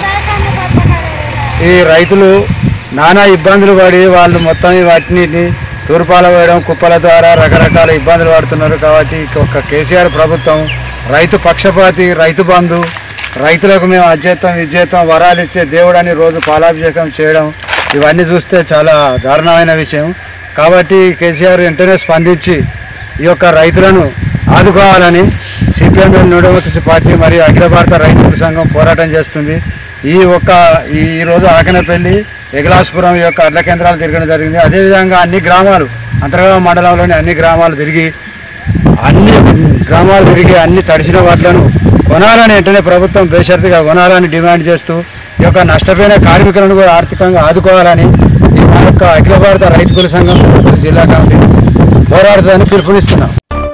ఈ రైతులు నానా ఇబ్బందులు పడి వాళ్ళు మొత్తం వాటిని తూర్పాల వేయడం కుప్పల ద్వారా రకరకాల ఇబ్బందులు పడుతున్నారు కాబట్టి ఒక కేసీఆర్ ప్రభుత్వం రైతు పక్షపాతి రైతు బంధు రైతులకు మేము అధ్యత్వం విజేతం వరాలు ఇచ్చే దేవుడని రోజు పాలాభిషేకం చేయడం ఇవన్నీ చూస్తే చాలా దారుణమైన విషయం కాబట్టి కేసీఆర్ వెంటనే స్పందించి ఈ యొక్క రైతులను ఆదుకోవాలని సిపిఎం నూడమతి పార్టీ మరియు అఖిల భారత రైతుల సంఘం పోరాటం చేస్తుంది ఈ ఒక్క ఈ ఈ రోజు ఆకనపల్లి ఎగలాసుపురం ఈ యొక్క అడ్ల కేంద్రాలు తిరగడం జరిగింది అదేవిధంగా అన్ని గ్రామాలు అంతర్గామ మండలంలోని అన్ని గ్రామాలు తిరిగి అన్ని గ్రామాలు తిరిగి అన్ని తడిసిన వాట్లను కొనాలని వెంటనే ప్రభుత్వం బేషరతుగా కొనాలని డిమాండ్ చేస్తూ ఈ యొక్క నష్టపోయిన కార్మికులను కూడా ఆర్థికంగా ఆదుకోవాలని ఈ మా యొక్క అఖిల భారత రైతు కుల సంఘం జిల్లా కమిటీ పోరాడుతుందని పిలుపునిస్తున్నాం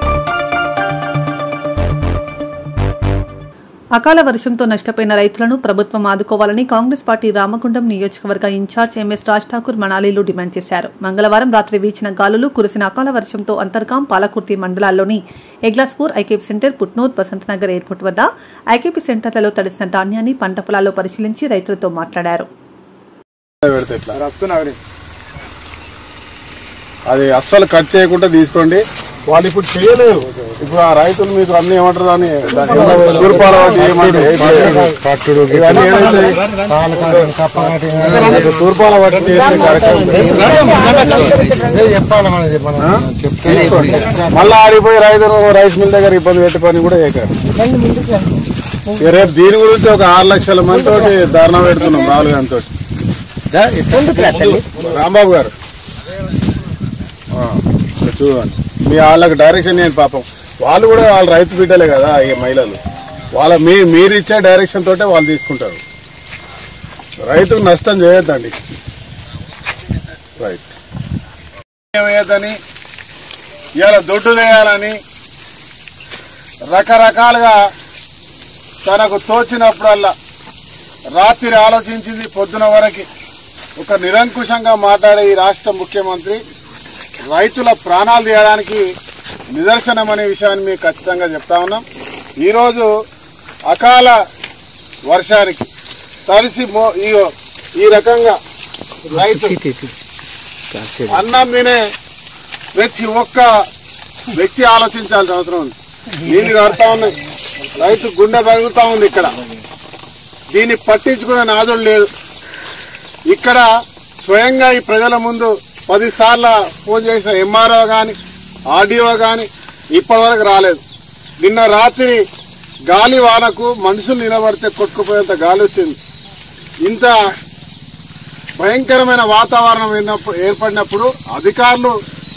అకాల వర్షంతో నష్టపోయిన రైతులను ప్రభుత్వం ఆదుకోవాలని కాంగ్రెస్ పార్టీ రామగుండం నియోజకవర్గ ఇన్ఛార్జ్ ఎంఎస్ రాజ్ ఠాకూర్ మనాలిలో డిమాండ్ చేశారు మంగళవారం రాత్రి వీచిన గాలులు కురిసిన అకాల వర్షంతో అంతర్గాం పాలకుర్తి మండలాల్లోని Eglaspur IKP centre Putnoor Basanth Nagar airport వద్ద ఐకేపీ సెంటర్లలో తడిసిన ధాన్యాన్ని పంట పొలాల్లో పరిశీలించి రైతులతో మాట్లాడారు పెడితే ఎట్లా? అది అస్సలు కట్ చేయకుండా తీసుకోండి వాళ్ళు ఇప్పుడు చేయలేరు ఇప్పుడు ఆ రైతులు మీకు అన్ని ఏమంటారు అని తూర్పాల వాటి ఏమంటారు ఇవన్నీ ఏదైతే తూర్పాల వాటి చేసే కార్యక్రమం ఆ? తీసుకోండి. మళ్ళా ఆడిపోయి రైతులు రైస్ మిల్ దగ్గర ఇబ్బంది పెట్టే పని కూడా చేయకండి ఇక రేపు దీని గురించి ఒక ఆరు లక్షల మంది తోటి ధర్నా పెడుతున్నాం రాహుల్ గాంధీ తోటి రాంబాబు గారు ఆ, ఇక్కడ చూడండి మీ వాళ్ళకి డైరెక్షన్ నేను పాపం వాళ్ళు కూడా వాళ్ళ రైతు బిడ్డలే కదా ఈ మహిళలు వాళ్ళ మీ మీరు ఇచ్చే డైరెక్షన్ తోటే వాళ్ళు తీసుకుంటారు రైతుకు నష్టం చేయొద్దండి రైట్ ఏమయ్యద్దని ఇవాళ దొడ్డు వేయాలని రకరకాలుగా తనకు తోచినప్పుడల్లా రాత్రి ఆలోచించింది పొద్దున వరకు ఒక నిరంకుశంగా మాట్లాడే ఈ రాష్ట్ర ముఖ్యమంత్రి రైతుల ప్రాణాలు తీయడానికి నిదర్శనం అనే విషయాన్ని మీకు ఖచ్చితంగా చెప్తా ఉన్నాం ఈరోజు అకాల వర్షానికి తడిసి మో ఈ ఈ రకంగా రైతు అన్నం తినే ప్రతి ఒక్క వ్యక్తి ఆలోచించాల్సిన అవసరం ఉంది నీళ్లు కడతా ఉన్నాయి రైతు గుండె పగులుతా ఉంది ఇక్కడ దీన్ని పట్టించుకునే నాదుడు లేదు ఇక్కడ స్వయంగా ఈ ప్రజల ముందు పదిసార్లు ఫోన్ చేసిన ఎంఆర్ఓ కానీ ఆర్డీఓ కానీ ఇప్పటివరకు రాలేదు నిన్న రాత్రి గాలి వానకు మనుషులు నిలబడితే కొట్టుకుపోయేంత గాలి వచ్చింది ఇంత భయంకరమైన వాతావరణం అయినప్పుడు ఏర్పడినప్పుడు అధికారులు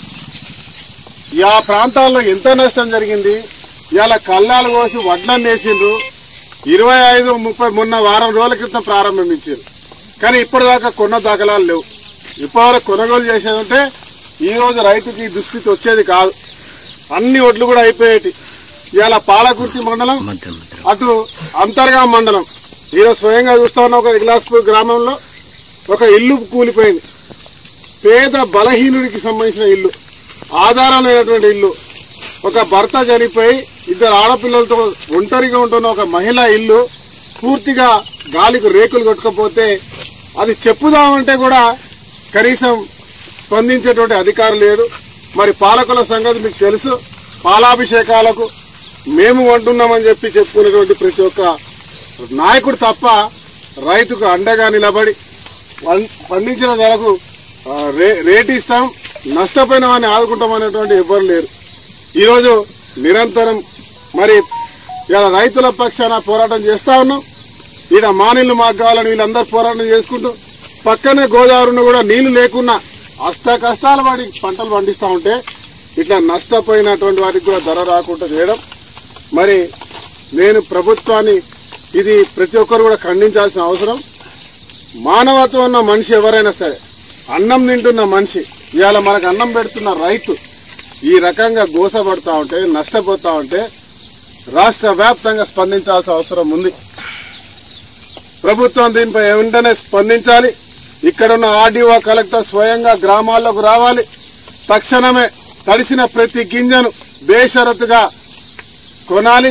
ఆ ప్రాంతాల్లో ఎంత నష్టం జరిగింది ఇవాళ కళ్ళాలు కోసి వడ్లను వేసిండ్రు ఇరవై ఐదు ముప్పై మొన్న వారం రోజుల క్రితం ప్రారంభించారు కానీ ఇప్పటిదాకా కొన్న దాఖలాలు లేవు ఇప్పటివరకు కొనుగోలు చేసేదంటే ఈ రోజు రైతుకి ఈ దుస్థితి వచ్చేది కాదు అన్ని ఒడ్లు కూడా అయిపోయేటి ఇవాళ పాలకుర్తి మండలం అటు అంతర్గా మండలం ఈరోజు స్వయంగా చూస్తా ఉన్న ఒక ఇగ్లాస్పూర్ గ్రామంలో ఒక ఇల్లు కూలిపోయింది పేద బలహీనుడికి సంబంధించిన ఇల్లు ఆధారం లేనటువంటి ఇల్లు ఒక భర్త చనిపోయి ఇద్దరు ఆడపిల్లలతో ఒంటరిగా ఉంటున్న ఒక మహిళ ఇల్లు పూర్తిగా గాలికి రేకులు కొట్టుకపోతే అది చెప్పుదామంటే కూడా కనీసం స్పందించేటువంటి అధికారం లేదు మరి పాలకుల సంగతి మీకు తెలుసు పాలాభిషేకాలకు మేము వంటున్నామని చెప్పి చెప్పుకునేటువంటి ప్రతి ఒక్క నాయకుడు తప్ప రైతుకు అండగా నిలబడి పం- పండించిన ధరకు ఆ, రే రేటు ఇస్తాం నష్టపోయిన వాడిని ఆదుకుంటామనేటువంటి ఎవ్వరు లేరు ఈరోజు నిరంతరం మరి ఇలా రైతుల పక్షాన పోరాటం చేస్తా ఉన్నాం ఈడ మానిళ్ళు మాకు కావాలని వీళ్ళందరూ పోరాటం చేసుకుంటూ పక్కనే గోదావరిని కూడా నీళ్లు లేకున్నా అష్ట కష్టాలు పడి పంటలు పండిస్తూ ఉంటే ఇట్లా నష్టపోయినటువంటి వారికి కూడా ధర రాకుండా చేయడం మరి నేను ప్రభుత్వాన్ని ఇది ప్రతి ఒక్కరు కూడా ఖండించాల్సిన అవసరం మానవత్వం ఉన్న మనిషి ఎవరైనా సరే అన్నం తింటున్న మనిషి ఇవాళ మనకు అన్నం పెడుతున్న రైతు ఈ రకంగా గోసపడతా ఉంటే నష్టపోతా ఉంటే రాష్ట్ర వ్యాప్తంగా స్పందించాల్సిన అవసరం ఉంది ప్రభుత్వం దీనిపై వెంటనే స్పందించాలి ఇక్కడున్న ఆర్డీఓ కలెక్టర్ స్వయంగా గ్రామాల్లోకి రావాలి తక్షణమే తడిసిన ప్రతి గింజను బేషరతుగా కొనాలి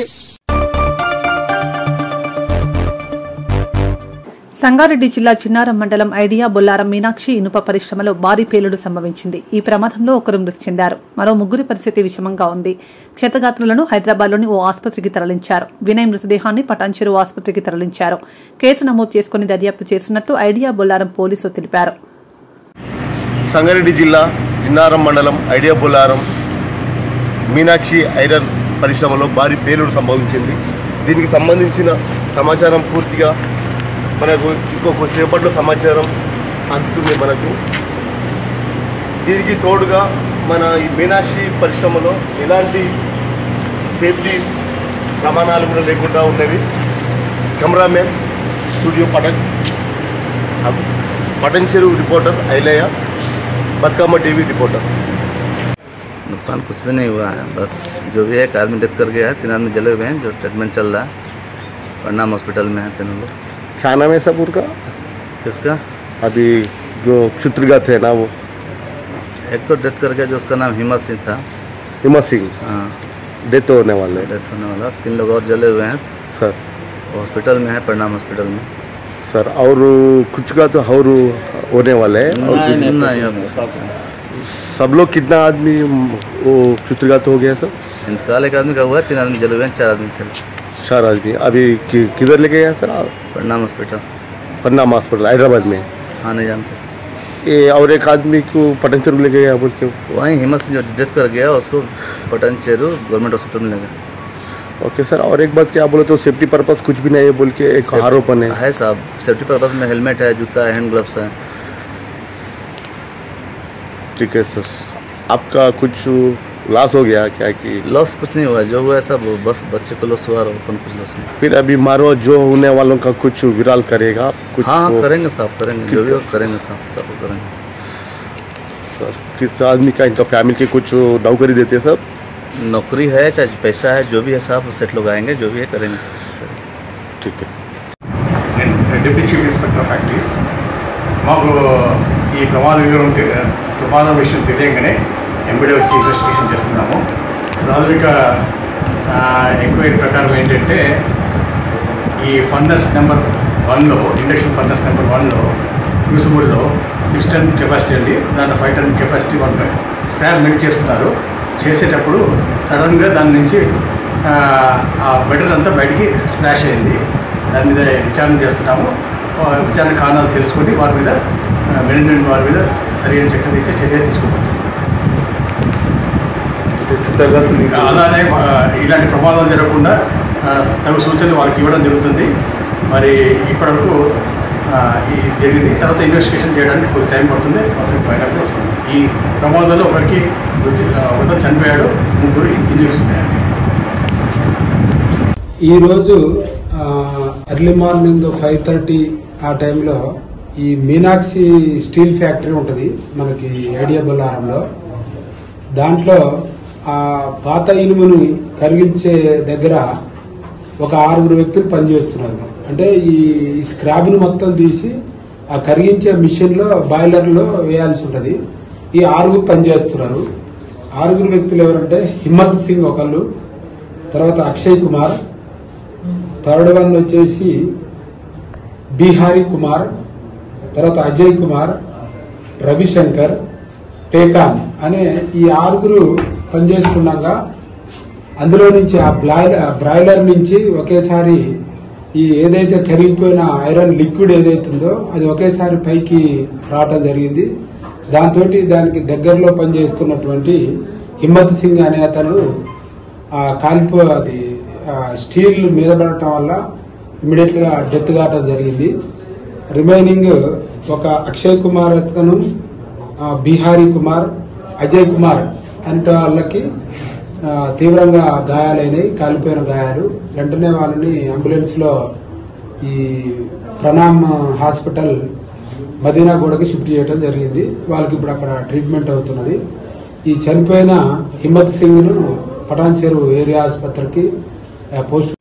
సంగారెడ్డి జిల్లా చిన్నారం మండలం ఐడియా బొల్లారం మీనాక్షి ఇనుప పరిశ్రమలో భారీ పేలుడు సంభవించింది ఈ ప్రమాదంలో ఒకరు మృతి చెందారు మరో ముగ్గురి పరిస్థితి విషమంగా ఉంది క్షతగాత్రులను హైదరాబాద్లోని ఓ ఆసుపత్రికి తరలించారు వినయ్ మృతదేహాన్ని పటాన్చెరు ఆసుపత్రికి తరలించారు కేసు నమోదు చేసుకుని దర్యాప్తు చేస్తున్నట్టు ఐడియా బొల్లారం పోలీసులు తెలిపారు సంగారెడ్డి జిల్లా జిన్నారం మండలం ఐడియా బొల్లారం మీనాక్షి ఐరన్ పరిశ్రమలో భారీ పేలుడు సంభవించింది దీనికి సంబంధించిన సమాచారం పూర్తిగా మనకు ఇంకొక సేపట్లో సమాచారం అందుతుంది మనకు దీనికి తోడుగా మన ఈ మీనాక్షి పరిశ్రమలో ఎలాంటి సేఫ్టీ ప్రమాణాలు కూడా లేకుండా ఉన్నవి కెమెరామెన్ స్టూడియో పటన్ పటన్ చెరువు reporter Ailaiah Bathukamma TV reporter नुकसान कुछ भी नहीं हुआ है बस जो भी है एक आदमी डेथ कर गया है तीन आदमी जले हुए हैं जो ट्रीटमेंट चल रहा है प्रणाम हॉस्पिटल में है तीनों लोग क्या नाम है सब उनका किसका अभी जो क्षुत्रगत है ना वो एक तो डेथ कर गया जो उसका नाम हिम्मत सिंह था हिम्मत सिंह हाँ डेथ होने वाले डेथ होने वाला तीन लोग और जले हुए हैं सर हॉस्पिटल में है प्रणाम हॉस्पिटल में सर और कुछ का तो और होने वाले हैं और नहीं, कुछ- नहीं, नहीं, सब लोग कितना आदमी वो क्षुत्रगत हो गया सर इंतकाल एक आदमी का हुआ है तीन आदमी जले हुए हैं चार आदमी थे चार आदमी अभी कि- किधर लेके गया सर प्रणाम हॉस्पिटल पन्नाम हॉस्पिटल हैदराबाद में हाँ नहीं जानते ये और एक आदमी को पटन चेरू लेके गया बोल के वहीं हिम्मत सिंह जो डेथ कर गया उसको पटन चेरू गवर्नमेंट हॉस्पिटल में ले गए ओके सर और एक बात क्या बोले तो सेफ्टी पर्पस कुछ भी नहीं है बोल के एक आरोपण है है साहब सेफ्टी पर्पज में हेलमेट है जूता है हैंड ग्लव्स है ठीक है सर आपका कुछ लॉस हो गया क्या कि लॉस कुछ नहीं हुआ जो हुआ है सब बस बच्चे को लॉस हुआ और अपन कुछ लॉस नहीं फिर अभी मारो जो होने वालों का कुछ विराल करेगा कुछ हाँ हाँ वो- करेंगे साहब करेंगे जो भी हो करेंगे साहब सब करेंगे सर किस आदमी का इनका फैमिली के कुछ नौकरी देते हैं सर नौकरी है चाहे पैसा है जो भी है साहब सेट लोग आएंगे जो भी है करेंगे ठीक है నేను deputy chief inspector of factories మాకు ఈ ప్రమాద వివరం తె- ప్రమాద విషయం తెలియగానే ఎంబీడీ వచ్చి ఇన్వెస్టిగేషన్ చేస్తున్నాము ప్రాథమిక ఎంక్వైరీ ప్రకారం ఏంటంటే ఈ ఫండస్ నెంబర్ వన్లో ఇండక్షన్ ఫండస్ నెంబర్ వన్లో క్రూసిబుల్లో సిక్స్ టన్ కెపాసిటీ అండి దాంట్లో five ton capacity one slab melt చేస్తున్నారు చేసేటప్పుడు సడన్గా దాని నుంచి ఆ, ఆ మెటల్ అంతా బయటికి స్ప్లాష్ అయింది దాని మీద విచారణ చేస్తున్నాము ఆ, విచారణ కారణాలు తెలుసుకొని వారి మీద మేనేజ్మెంట్ వారి మీద సరైన చట్టం ఇచ్చే చర్య తీసుకోబడుతుంది అలానే ఆ, ఇలాంటి ప్రమాదాలు జరగకుండా ఆ, తగు సూచనలు వాళ్ళకి ఇవ్వడం జరుగుతుంది మరి ఇప్పటివరకు ఆ, ఇది జరిగింది తర్వాత ఇన్వెస్టిగేషన్ చేయడానికి కొంచెం టైం పడుతుంది పర్ఫెక్ట్ ఫైనల్ వస్తుంది ఈ ప్రమాదంలో ఒకరికి మృతి- ఆ, ఒకరు చనిపోయాడు ముగ్గురు ఇంజరీస్ ఉన్నాయండి ఈరోజు ఎర్లీ మార్నింగ్ ఫైవ్ థర్టీ ఆ టైంలో ఈ మీనాక్షి స్టీల్ ఫ్యాక్టరీ ఉంటుంది మనకి ఐడియా బొల్లారంలో దాంట్లో ఆ పాత ఇనుముని కరిగించే దగ్గర ఒక ఆరుగురు వ్యక్తులు పనిచేస్తున్నారు అంటే ఈ ఈ స్క్రాబ్ని మొత్తం తీసి ఆ కరిగించే మిషన్లో బాయిలర్లో వేయాల్సి ఉంటుంది ఈ ఆరుగురు పనిచేస్తున్నారు ఆరుగురు వ్యక్తులు ఎవరంటే హిమ్మత్ సింగ్ ఒకళ్ళు తర్వాత అక్షయ్ కుమార్ థర్డ్ వన్ వచ్చేసి బీహారీ కుమార్ తర్వాత అజయ్ కుమార్ రవిశంకర్ పేకాన్ అనే ఈ ఆరుగురు పనిచేస్తుండగా అందులో నుంచి ఆ బ్లాయిలర్ బ్రాయిలర్ నుంచి ఒకేసారి ఈ ఏదైతే కరిగిపోయిన ఐరన్ లిక్విడ్ ఏదైతుందో అది ఒకేసారి పైకి రావటం జరిగింది దాంతో దానికి దగ్గరలో పనిచేస్తున్నటువంటి హిమ్మత్ సింగ్ అనే అతను ఆ కాలిపో అది ఆ స్టీల్ మీద పడటం వల్ల ఇమీడియట్ గా డెత్ కావటం జరిగింది రిమైనింగ్ ఒక అక్షయ్ కుమార్ అతను ఆ, బీహారీ కుమార్ అజయ్ కుమార్ అంటే వాళ్ళకి ఆ, తీవ్రంగా గాయాలైనవి కాలిపోయిన గాయాలు వెంటనే వాళ్ళని అంబులెన్స్ లో ఈ ప్రణామ్ హాస్పిటల్ మదీనాగూడకి షిఫ్ట్ చేయడం జరిగింది వాళ్ళకి ఇప్పుడు అక్కడ ట్రీట్మెంట్ అవుతున్నది ఈ చనిపోయిన హిమ్మత్ సింగ్ ను పటాన్ చెరువు ఏరియా ఆసుపత్రికి ఆ, పోస్ట్